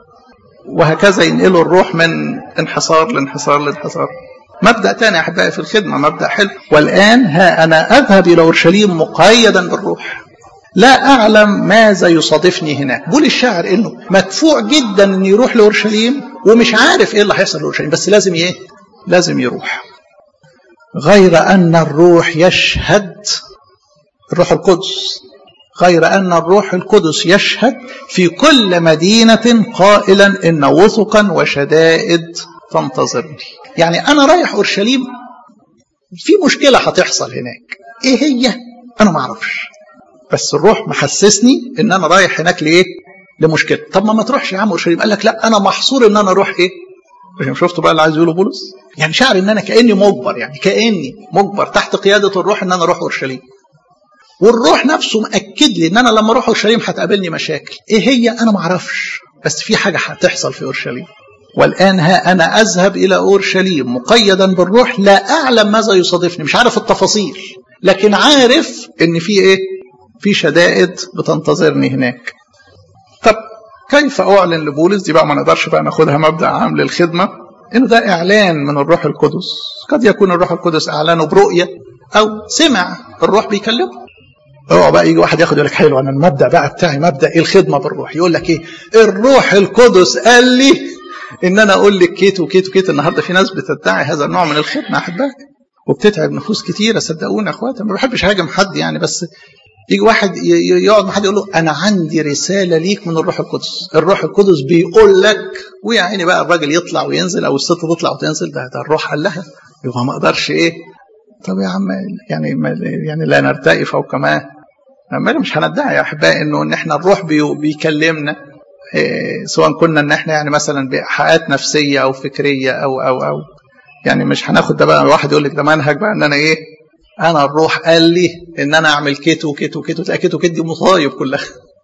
وهكذا ينقلوا الروح من انحصار لانحصار لانحصار مبدا تاني يا احبائي في الخدمه مبدا حلو والان ها انا اذهب الى اورشليم مقيدا بالروح لا اعلم ماذا يصادفني هناك بقول الشاعر انه مدفوع جدا انه يروح لاورشليم ومش عارف ايه اللي هيحصل لاورشليم بس لازم ايه لازم يروح غير ان الروح يشهد الروح القدس غير أن الروح القدس يشهد في كل مدينة قائلا إن وثقا وشدائد تنتظرني يعني أنا رايح أورشليم في مشكلة هتحصل هناك إيه هي؟ أنا ما أعرفش بس الروح محسسني إن أنا رايح هناك لإيه؟ لمشكلة طب ما ما تروحش يا عم أورشليم قال لك لا أنا محصور إن أنا أروح إيه؟ مش شفتوا بقى اللي عايز يقوله بولس؟ يعني شعر إن أنا كأني مجبر يعني كأني مجبر تحت قيادة الروح إن أنا أروح أورشليم والروح نفسه مأكد لي ان انا لما اروح اورشليم هتقابلني مشاكل ايه هي انا ما اعرفش بس في حاجه هتحصل في اورشليم والان ها انا اذهب الى اورشليم مقيدا بالروح لا اعلم ماذا يصادفني مش عارف التفاصيل لكن عارف ان في ايه في شدائد بتنتظرني هناك طب كيف اعلن لبولس دي بقى ما نقدرش بقى ناخدها مبدا عام للخدمه انه ده اعلان من الروح القدس قد يكون الروح القدس اعلانه برؤيه او سمع الروح بيكلمه اوعى بقى يجي واحد ياخد يقول لك حلو انا المبدا بقى بتاعي مبدا ايه الخدمه بالروح يقول لك ايه الروح القدس قال لي ان انا اقول لك كيت وكيت وكيت النهارده في ناس بتدعي هذا النوع من الخدمه احبائي وبتتعب نفوس كتيره صدقوني يا اخواتي ما بحبش هاجم حد يعني بس يجي واحد يقعد مع حد يقول له انا عندي رساله ليك من الروح القدس الروح القدس بيقول لك ويا عيني بقى الراجل يطلع وينزل او الست تطلع وتنزل ده, ده الروح قال لها يبقى ما اقدرش ايه طب يا عم يعني يعني لا نرتقي فوق ما مش هندعي يا احبائي انه ان احنا الروح بي بيكلمنا إيه سواء كنا ان احنا يعني مثلا بايحاءات نفسيه او فكريه او او او يعني مش هناخد ده بقى واحد يقول لك ده منهج بقى ان انا ايه انا الروح قال لي ان انا اعمل كيت وكيت وكيت تلاقي كيت وكيت دي مصايب كلها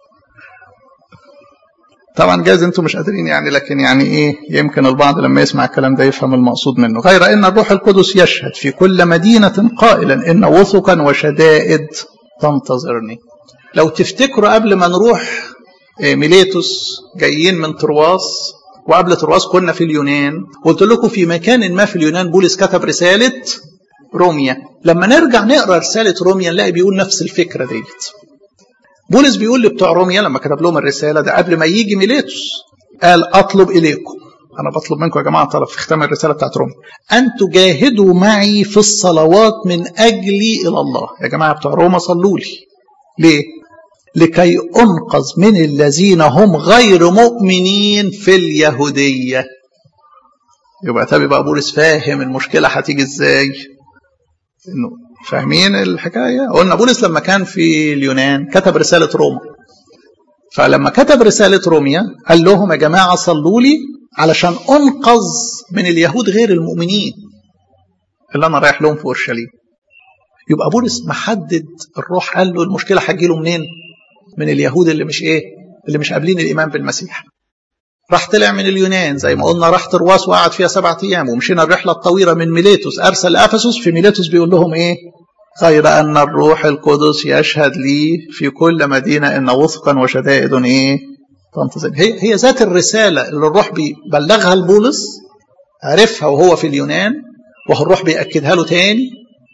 طبعا جايز انتم مش قادرين يعني لكن يعني ايه يمكن البعض لما يسمع الكلام ده يفهم المقصود منه غير ان الروح القدس يشهد في كل مدينه قائلا ان وثقا وشدائد تنتظرني لو تفتكروا قبل ما نروح ميليتوس جايين من ترواس وقبل ترواس كنا في اليونان قلت لكم في مكان ما في اليونان بولس كتب رسالة روميا لما نرجع نقرا رسالة روميا نلاقي بيقول نفس الفكرة ديت بولس بيقول لبتوع روميا لما كتب لهم الرسالة ده قبل ما يجي ميليتوس قال أطلب إليكم أنا بطلب منكم يا جماعة طلب في ختام الرسالة بتاعت روميا أن تجاهدوا معي في الصلوات من أجلي إلى الله يا جماعة بتوع روما صلوا لي ليه؟ لكي أنقذ من الذين هم غير مؤمنين في اليهودية يبقى تابي بقى بولس فاهم المشكلة هتيجي ازاي انه فاهمين الحكاية قلنا بولس لما كان في اليونان كتب رسالة روما فلما كتب رسالة روميا قال لهم يا جماعة صلوا لي علشان أنقذ من اليهود غير المؤمنين اللي أنا رايح لهم في أورشليم يبقى بولس محدد الروح قال له المشكلة هتجيله منين؟ من اليهود اللي مش ايه؟ اللي مش قابلين الايمان بالمسيح. راح طلع من اليونان زي ما قلنا راح ترواس وقعد فيها سبعة ايام ومشينا الرحله الطويله من ميليتوس ارسل افسس في ميليتوس بيقول لهم ايه؟ غير ان الروح القدس يشهد لي في كل مدينه ان وثقا وشدائد ايه؟ تنتظر هي هي ذات الرساله اللي الروح بيبلغها لبولس عرفها وهو في اليونان وهو الروح بيأكدها له تاني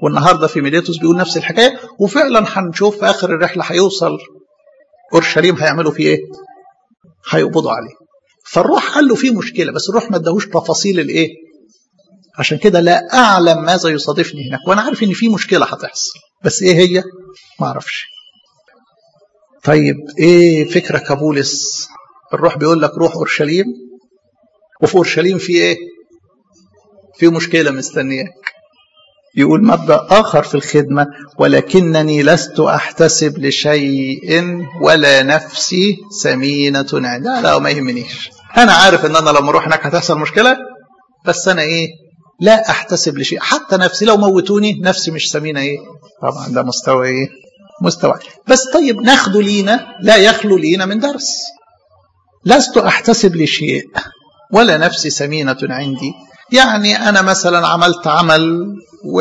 والنهارده في ميليتوس بيقول نفس الحكايه وفعلا هنشوف في اخر الرحله هيوصل اورشليم هيعملوا فيه ايه؟ هيقبضوا عليه. فالروح قال له في مشكله بس الروح ما اداهوش تفاصيل الايه؟ عشان كده لا اعلم ماذا يصادفني هناك وانا عارف ان في مشكله هتحصل بس ايه هي؟ ما اعرفش. طيب ايه فكرك يا بولس؟ الروح بيقول لك روح اورشليم وفي اورشليم في ايه؟ في مشكله مستنياك. يقول مبدا اخر في الخدمه ولكنني لست احتسب لشيء ولا نفسي سمينه عندي لا, لا ما يهمنيش انا عارف ان انا لما اروح هناك هتحصل مشكله بس انا ايه لا احتسب لشيء حتى نفسي لو موتوني نفسي مش سمينه ايه طبعا ده مستوى ايه مستوى بس طيب ناخده لينا لا يخلو لينا من درس لست احتسب لشيء ولا نفسي سمينه عندي يعني أنا مثلا عملت عمل و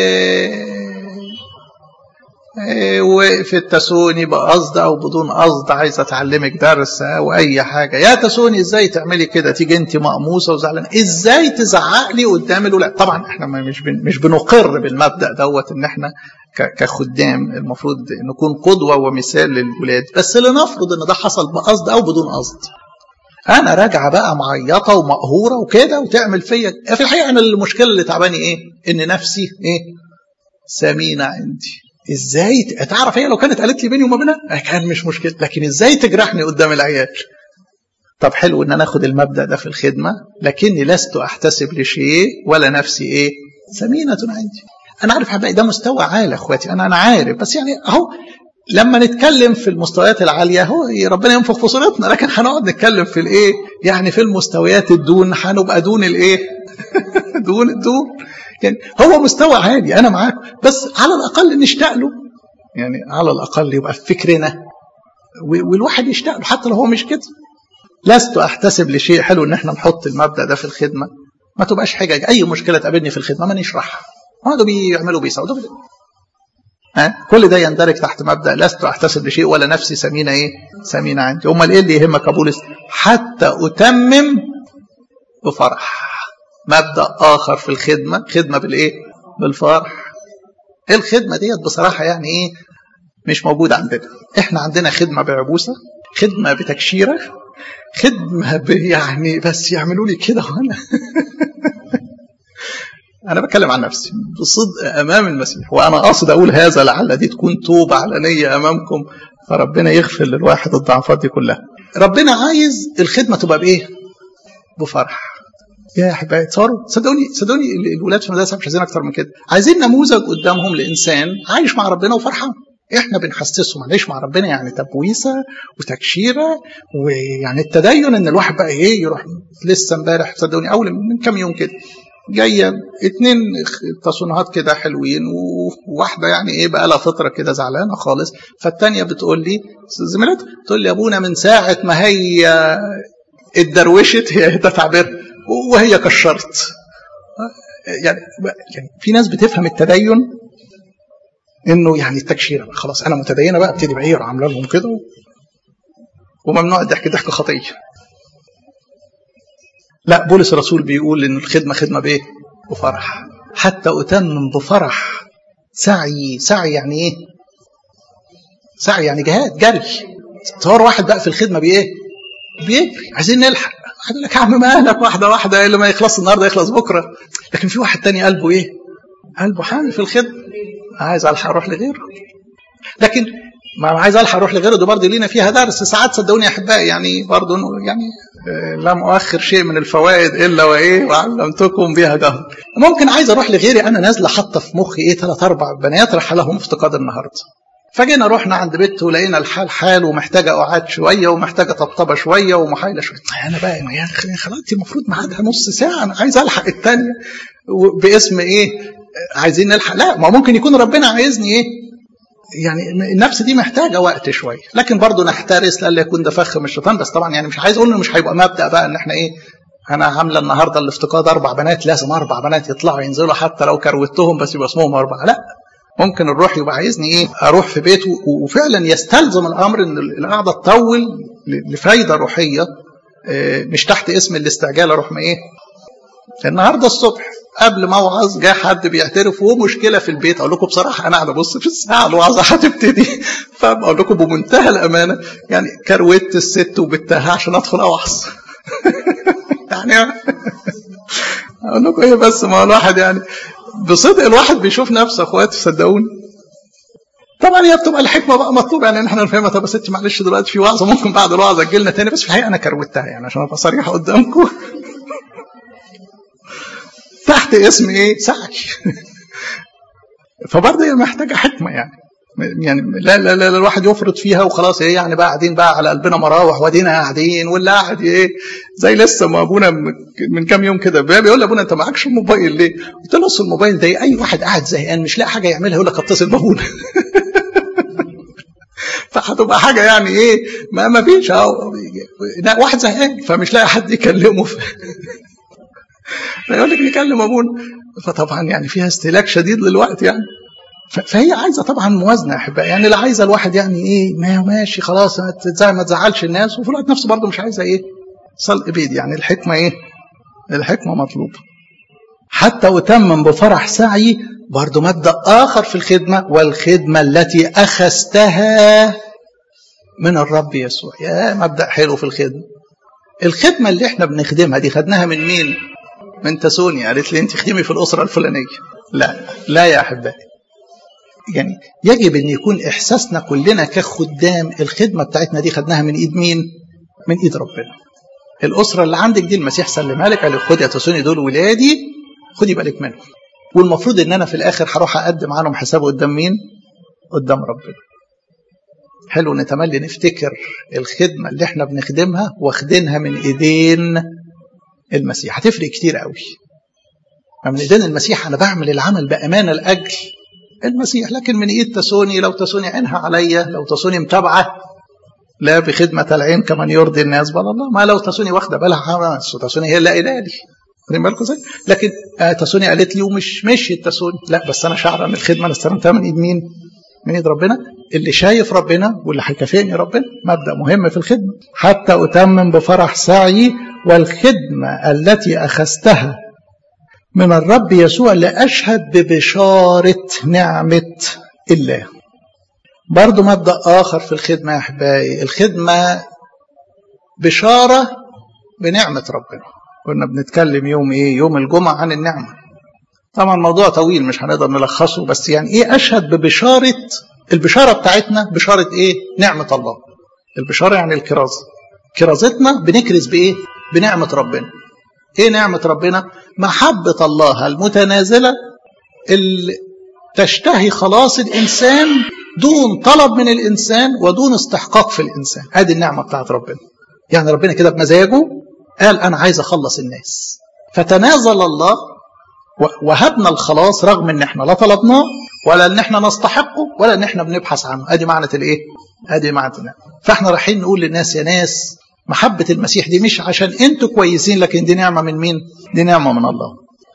وفي التسوني بقصد أو بدون قصد عايز أتعلمك درس أو أي حاجة يا تسوني إزاي تعملي كده تيجي أنت مقموسة وزعلانة إزاي تزعق لي قدام الولاد طبعا إحنا مش بن مش بنقر بالمبدأ دوت إن إحنا كخدام المفروض نكون قدوة ومثال للولاد بس لنفرض إن ده حصل بقصد أو بدون قصد انا راجعه بقى معيطه ومقهوره وكده وتعمل فيا في الحقيقه انا المشكله اللي تعباني ايه ان نفسي ايه سمينه عندي ازاي تعرف هي لو كانت قالت لي بيني وما بينها كان مش مشكله لكن ازاي تجرحني قدام العيال طب حلو ان انا اخد المبدا ده في الخدمه لكني لست احتسب لشيء ولا نفسي ايه سمينه عندي انا عارف حبايبي ده مستوى عالي اخواتي انا انا عارف بس يعني اهو لما نتكلم في المستويات العالية هو ربنا ينفخ في صورتنا لكن هنقعد نتكلم في الايه يعني في المستويات الدون هنبقى دون الايه دون الدون يعني هو مستوى عالي انا معاك بس على الاقل نشتاق له يعني على الاقل يبقى في فكرنا والواحد يشتاق له حتى لو هو مش كده لست احتسب لشيء حلو ان احنا نحط المبدا ده في الخدمه ما تبقاش حجج اي مشكله تقابلني في الخدمه ما نشرحها هذا بيعملوا بيساووا ها كل ده يندرج تحت مبدا لست احتسب لشيء ولا نفسي سمينه ايه سمينه عندي امال ايه اللي يهمك يا بولس حتى اتمم بفرح مبدا اخر في الخدمه خدمه بالايه بالفرح الخدمه ديت بصراحه يعني ايه مش موجوده عندنا احنا عندنا خدمه بعبوسه خدمه بتكشيره خدمه ب يعني بس يعملوا لي كده وانا أنا بتكلم عن نفسي بصدق أمام المسيح وأنا قاصد أقول هذا لعل دي تكون توبة علنية أمامكم فربنا يغفر للواحد الضعفات دي كلها ربنا عايز الخدمة تبقى بإيه؟ بفرح يا احبائي تصوروا صدقوني صدقوني الولاد في المدرسه مش عايزين اكتر من كده عايزين نموذج قدامهم لانسان عايش مع ربنا وفرحان احنا بنحسسهم عايش مع ربنا يعني تبويسه وتكشيره ويعني التدين ان الواحد بقى ايه يروح لسه امبارح صدقوني اول من كام يوم كده جايه اتنين تصنيعات كده حلوين وواحده يعني ايه بقى لها فتره كده زعلانه خالص فالتانيه بتقول لي زميلتها بتقول لي يا ابونا من ساعه ما هي اتدروشت هي ده تعبير وهي كشرت يعني يعني في ناس بتفهم التدين انه يعني التكشيره بقى خلاص انا متدينه بقى ابتدي بعير عامله لهم كده وممنوع الضحك ضحك خطيه لا بولس الرسول بيقول ان الخدمه خدمه بايه؟ بفرح حتى اتمم بفرح سعي سعي يعني ايه؟ سعي يعني جهاد جري تصور واحد بقى في الخدمه بايه؟ بيجري عايزين نلحق قال لك يا عم مالك واحده واحده اللي ما يخلص النهارده يخلص بكره لكن في واحد تاني قلبه ايه؟ قلبه حامل في الخدمه عايز الحق اروح لغيره لكن ما عايز الحق اروح لغيره دي برضه لينا فيها درس ساعات صدقوني يا احبائي يعني برضه يعني لم اؤخر شيء من الفوائد الا وايه وعلمتكم بها جهر ممكن عايز اروح لغيري انا نازله حاطه في مخي ايه ثلاث اربع بنات راح لهم افتقاد النهارده فجينا رحنا عند بنت ولقينا الحال حال ومحتاجه قعاد شويه ومحتاجه طبطبه شويه ومحايله شويه انا بقى يا اخي خلاص المفروض ميعادها نص ساعه انا عايز الحق الثانيه باسم ايه عايزين نلحق لا ما ممكن يكون ربنا عايزني ايه يعني النفس دي محتاجه وقت شويه لكن برضه نحترس لألا يكون ده فخ من الشيطان بس طبعا يعني مش عايز اقول انه مش هيبقى مبدا بقى ان احنا ايه انا عامله النهارده الافتقاد اربع بنات لازم اربع بنات يطلعوا ينزلوا حتى لو كروتهم بس يبقى اسمهم اربعه لا ممكن الروح يبقى عايزني ايه اروح في بيته وفعلا يستلزم الامر ان القعده تطول لفايده روحيه مش تحت اسم الاستعجال اروح ما ايه النهارده الصبح قبل ما اوعظ جه حد بيعترف ومشكله في البيت اقول لكم بصراحه انا قاعد ابص في الساعه الوعظه هتبتدي فبقول لكم بمنتهى الامانه يعني كروت الست وبتها عشان ادخل اوعظ يعني اقول لكم ايه بس ما هو الواحد يعني بصدق الواحد بيشوف نفسه اخواتي صدقوني طبعا هي بتبقى الحكمه بقى مطلوبه يعني ان احنا نفهمها طب يا ستي معلش دلوقتي في وعظه ممكن بعد الوعظه تجي لنا تاني بس في الحقيقه انا كروتها يعني عشان ابقى صريح قدامكم تحت اسم ايه؟ سعي فبرضه هي محتاجه حكمه يعني يعني لا لا لا الواحد يفرط فيها وخلاص ايه يعني بقى قاعدين بقى على قلبنا مراوح وادينا قاعدين واللي قاعد ايه زي لسه ما ابونا من كام يوم كده بيقول لابونا انت معكش الموبايل ليه؟ قلت له اصل الموبايل ده اي واحد قاعد زهقان مش لاقي حاجه يعملها يقول لك اتصل بابونا فهتبقى حاجه يعني ايه ما ما فيش اهو واحد زهقان فمش لاقي حد يكلمه فيقول لك نكلم ابونا فطبعا يعني فيها استهلاك شديد للوقت يعني فهي عايزه طبعا موازنه احبائي يعني لا عايزه الواحد يعني ايه ما ماشي خلاص ما تزعلش الناس وفي الوقت نفسه برضه مش عايزه ايه صلق بيد يعني الحكمه ايه الحكمه مطلوبه حتى أتمم بفرح سعي برضه مبدأ آخر في الخدمة والخدمة التي أخذتها من الرب يسوع يا مبدأ حلو في الخدمة الخدمة اللي احنا بنخدمها دي خدناها من مين؟ من تسوني قالت لي انت خدمي في الأسرة الفلانية لا لا يا أحبائي يعني يجب أن يكون إحساسنا كلنا كخدام الخدمة بتاعتنا دي خدناها من إيد مين؟ من إيد ربنا الأسرة اللي عندك دي المسيح سلمها لك قال لك خدي يا تسوني دول ولادي خدي بالك منهم والمفروض ان انا في الاخر هروح اقدم عنهم حساب قدام مين قدام ربنا حلو نتملي نفتكر الخدمة اللي احنا بنخدمها واخدينها من ايدين المسيح هتفرق كتير قوي من ايدين المسيح انا بعمل العمل بامانه لاجل المسيح لكن من ايد تسوني لو تسوني عينها عليا لو تسوني متابعه لا بخدمة العين كمن يرضي الناس بل الله ما لو تسوني واخده بالها تسوني هي اللي قايله لي واخدين بالكم ازاي؟ لكن آه تسوني قالت لي ومش مشيت تسوني لا بس انا شعر ان الخدمه انا استلمتها من ايد مين؟ من ايد ربنا اللي شايف ربنا واللي هيكافئني ربنا مبدا مهم في الخدمه حتى اتمم بفرح سعي والخدمه التي اخذتها من الرب يسوع لاشهد ببشاره نعمه الله برضو مبدا اخر في الخدمه يا احبائي الخدمه بشاره بنعمه ربنا كنا بنتكلم يوم ايه يوم الجمعة عن النعمة طبعا الموضوع طويل مش هنقدر نلخصه بس يعني ايه اشهد ببشارة البشارة بتاعتنا بشارة ايه نعمة الله البشارة يعني الكرازة كرازتنا بنكرز بايه بنعمة ربنا ايه نعمة ربنا محبة الله المتنازلة اللي تشتهي خلاص الانسان دون طلب من الانسان ودون استحقاق في الانسان ادي النعمة بتاعت ربنا يعني ربنا كده بمزاجه قال أنا عايز أخلص الناس فتنازل الله وهبنا الخلاص رغم ان احنا لا طلبناه ولا ان احنا نستحقه ولا ان احنا بنبحث عنه ادي معنى الايه ادي معنى النعمه فاحنا رايحين نقول للناس يا ناس محبه المسيح دي مش عشان انتوا كويسين لكن دي نعمه من مين دي نعمه من الله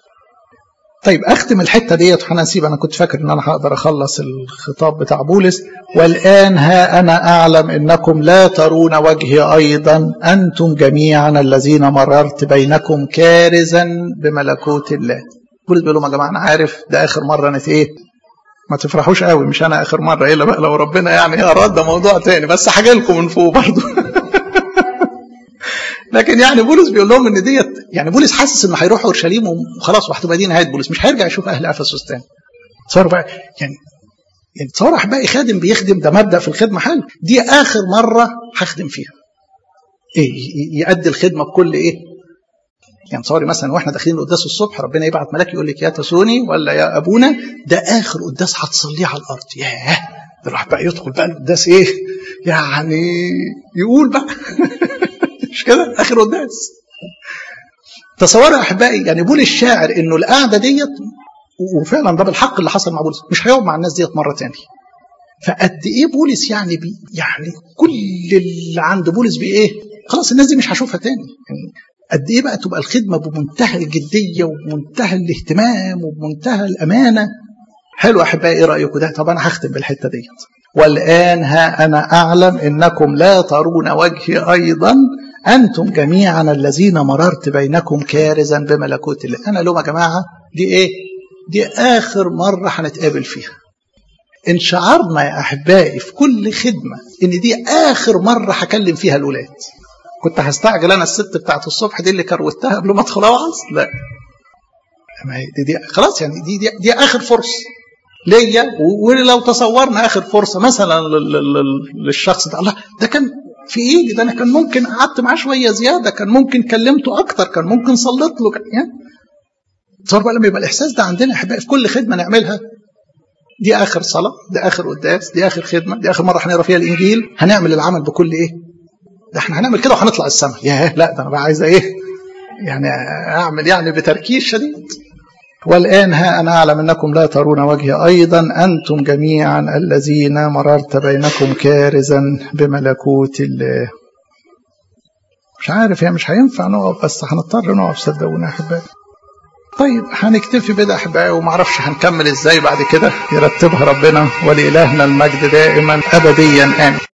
طيب اختم الحته ديت هنسيب انا كنت فاكر ان انا هقدر اخلص الخطاب بتاع بولس والان ها انا اعلم انكم لا ترون وجهي ايضا انتم جميعا الذين مررت بينكم كارزا بملكوت الله بولس بيقول لهم يا جماعه انا عارف ده اخر مره انا ايه ما تفرحوش قوي مش انا اخر مره الا بقى لو ربنا يعني اراد ده موضوع تاني بس هاجي لكم من فوق برضه لكن يعني بولس بيقول لهم ان ديت يعني بولس حاسس انه هيروح اورشليم وخلاص وهتبقى دي نهايه بولس مش هيرجع يشوف اهل افسس تاني تصور بقى يعني يعني تصور احبائي خادم بيخدم ده مبدا في الخدمه حلو دي اخر مره هخدم فيها ايه يؤدي الخدمه بكل ايه يعني تصوري مثلا واحنا داخلين القداس الصبح ربنا يبعت ملاك يقول لك يا تسوني ولا يا ابونا ده اخر قداس هتصليه على الارض ياه ده الواحد بقى يدخل بقى القداس ايه يعني يقول بقى مش كده اخر قداس تصوروا يا احبائي يعني بولس الشاعر انه القعده ديت وفعلا ده بالحق اللي حصل مع بولس مش هيقعد مع الناس ديت مره تاني فقد ايه بولس يعني بي يعني كل اللي عند بولس بايه خلاص الناس دي مش هشوفها تاني يعني قد ايه بقى تبقى الخدمه بمنتهى الجديه وبمنتهى الاهتمام وبمنتهى الامانه حلو احبائي ايه رايكم ده طب انا هختم بالحته ديت والان ها انا اعلم انكم لا ترون وجهي ايضا أنتم جميعا الذين مررت بينكم كارزا بملكوت الله أنا لهم يا جماعة دي إيه دي آخر مرة هنتقابل فيها إن شعرنا يا أحبائي في كل خدمة إن دي آخر مرة هكلم فيها الأولاد كنت هستعجل أنا الست بتاعت الصبح دي اللي كروتها قبل ما أدخل أوعظ لا دي, دي خلاص يعني دي, دي, دي آخر فرصة ليا ولو تصورنا آخر فرصة مثلا للشخص ده الله ده كان في ايدي ده انا كان ممكن قعدت معاه شويه زياده كان ممكن كلمته اكتر كان ممكن صليت له يعني تصور بقى لما يبقى الاحساس ده عندنا يا احبائي في كل خدمه نعملها دي اخر صلاه دي اخر قداس دي اخر خدمه دي اخر مره هنقرا فيها الانجيل هنعمل العمل بكل ايه ده احنا هنعمل كده وهنطلع السماء ياه لا ده انا بقى عايزه ايه يعني اعمل يعني بتركيز شديد والآن ها أنا أعلم أنكم لا ترون وجهي أيضا أنتم جميعا الذين مررت بينكم كارزا بملكوت الله مش عارف هي مش هينفع نقف بس هنضطر نقف صدقونا أحبائي طيب هنكتفي بده أحبائي ومعرفش هنكمل إزاي بعد كده يرتبها ربنا ولإلهنا المجد دائما أبديا آمين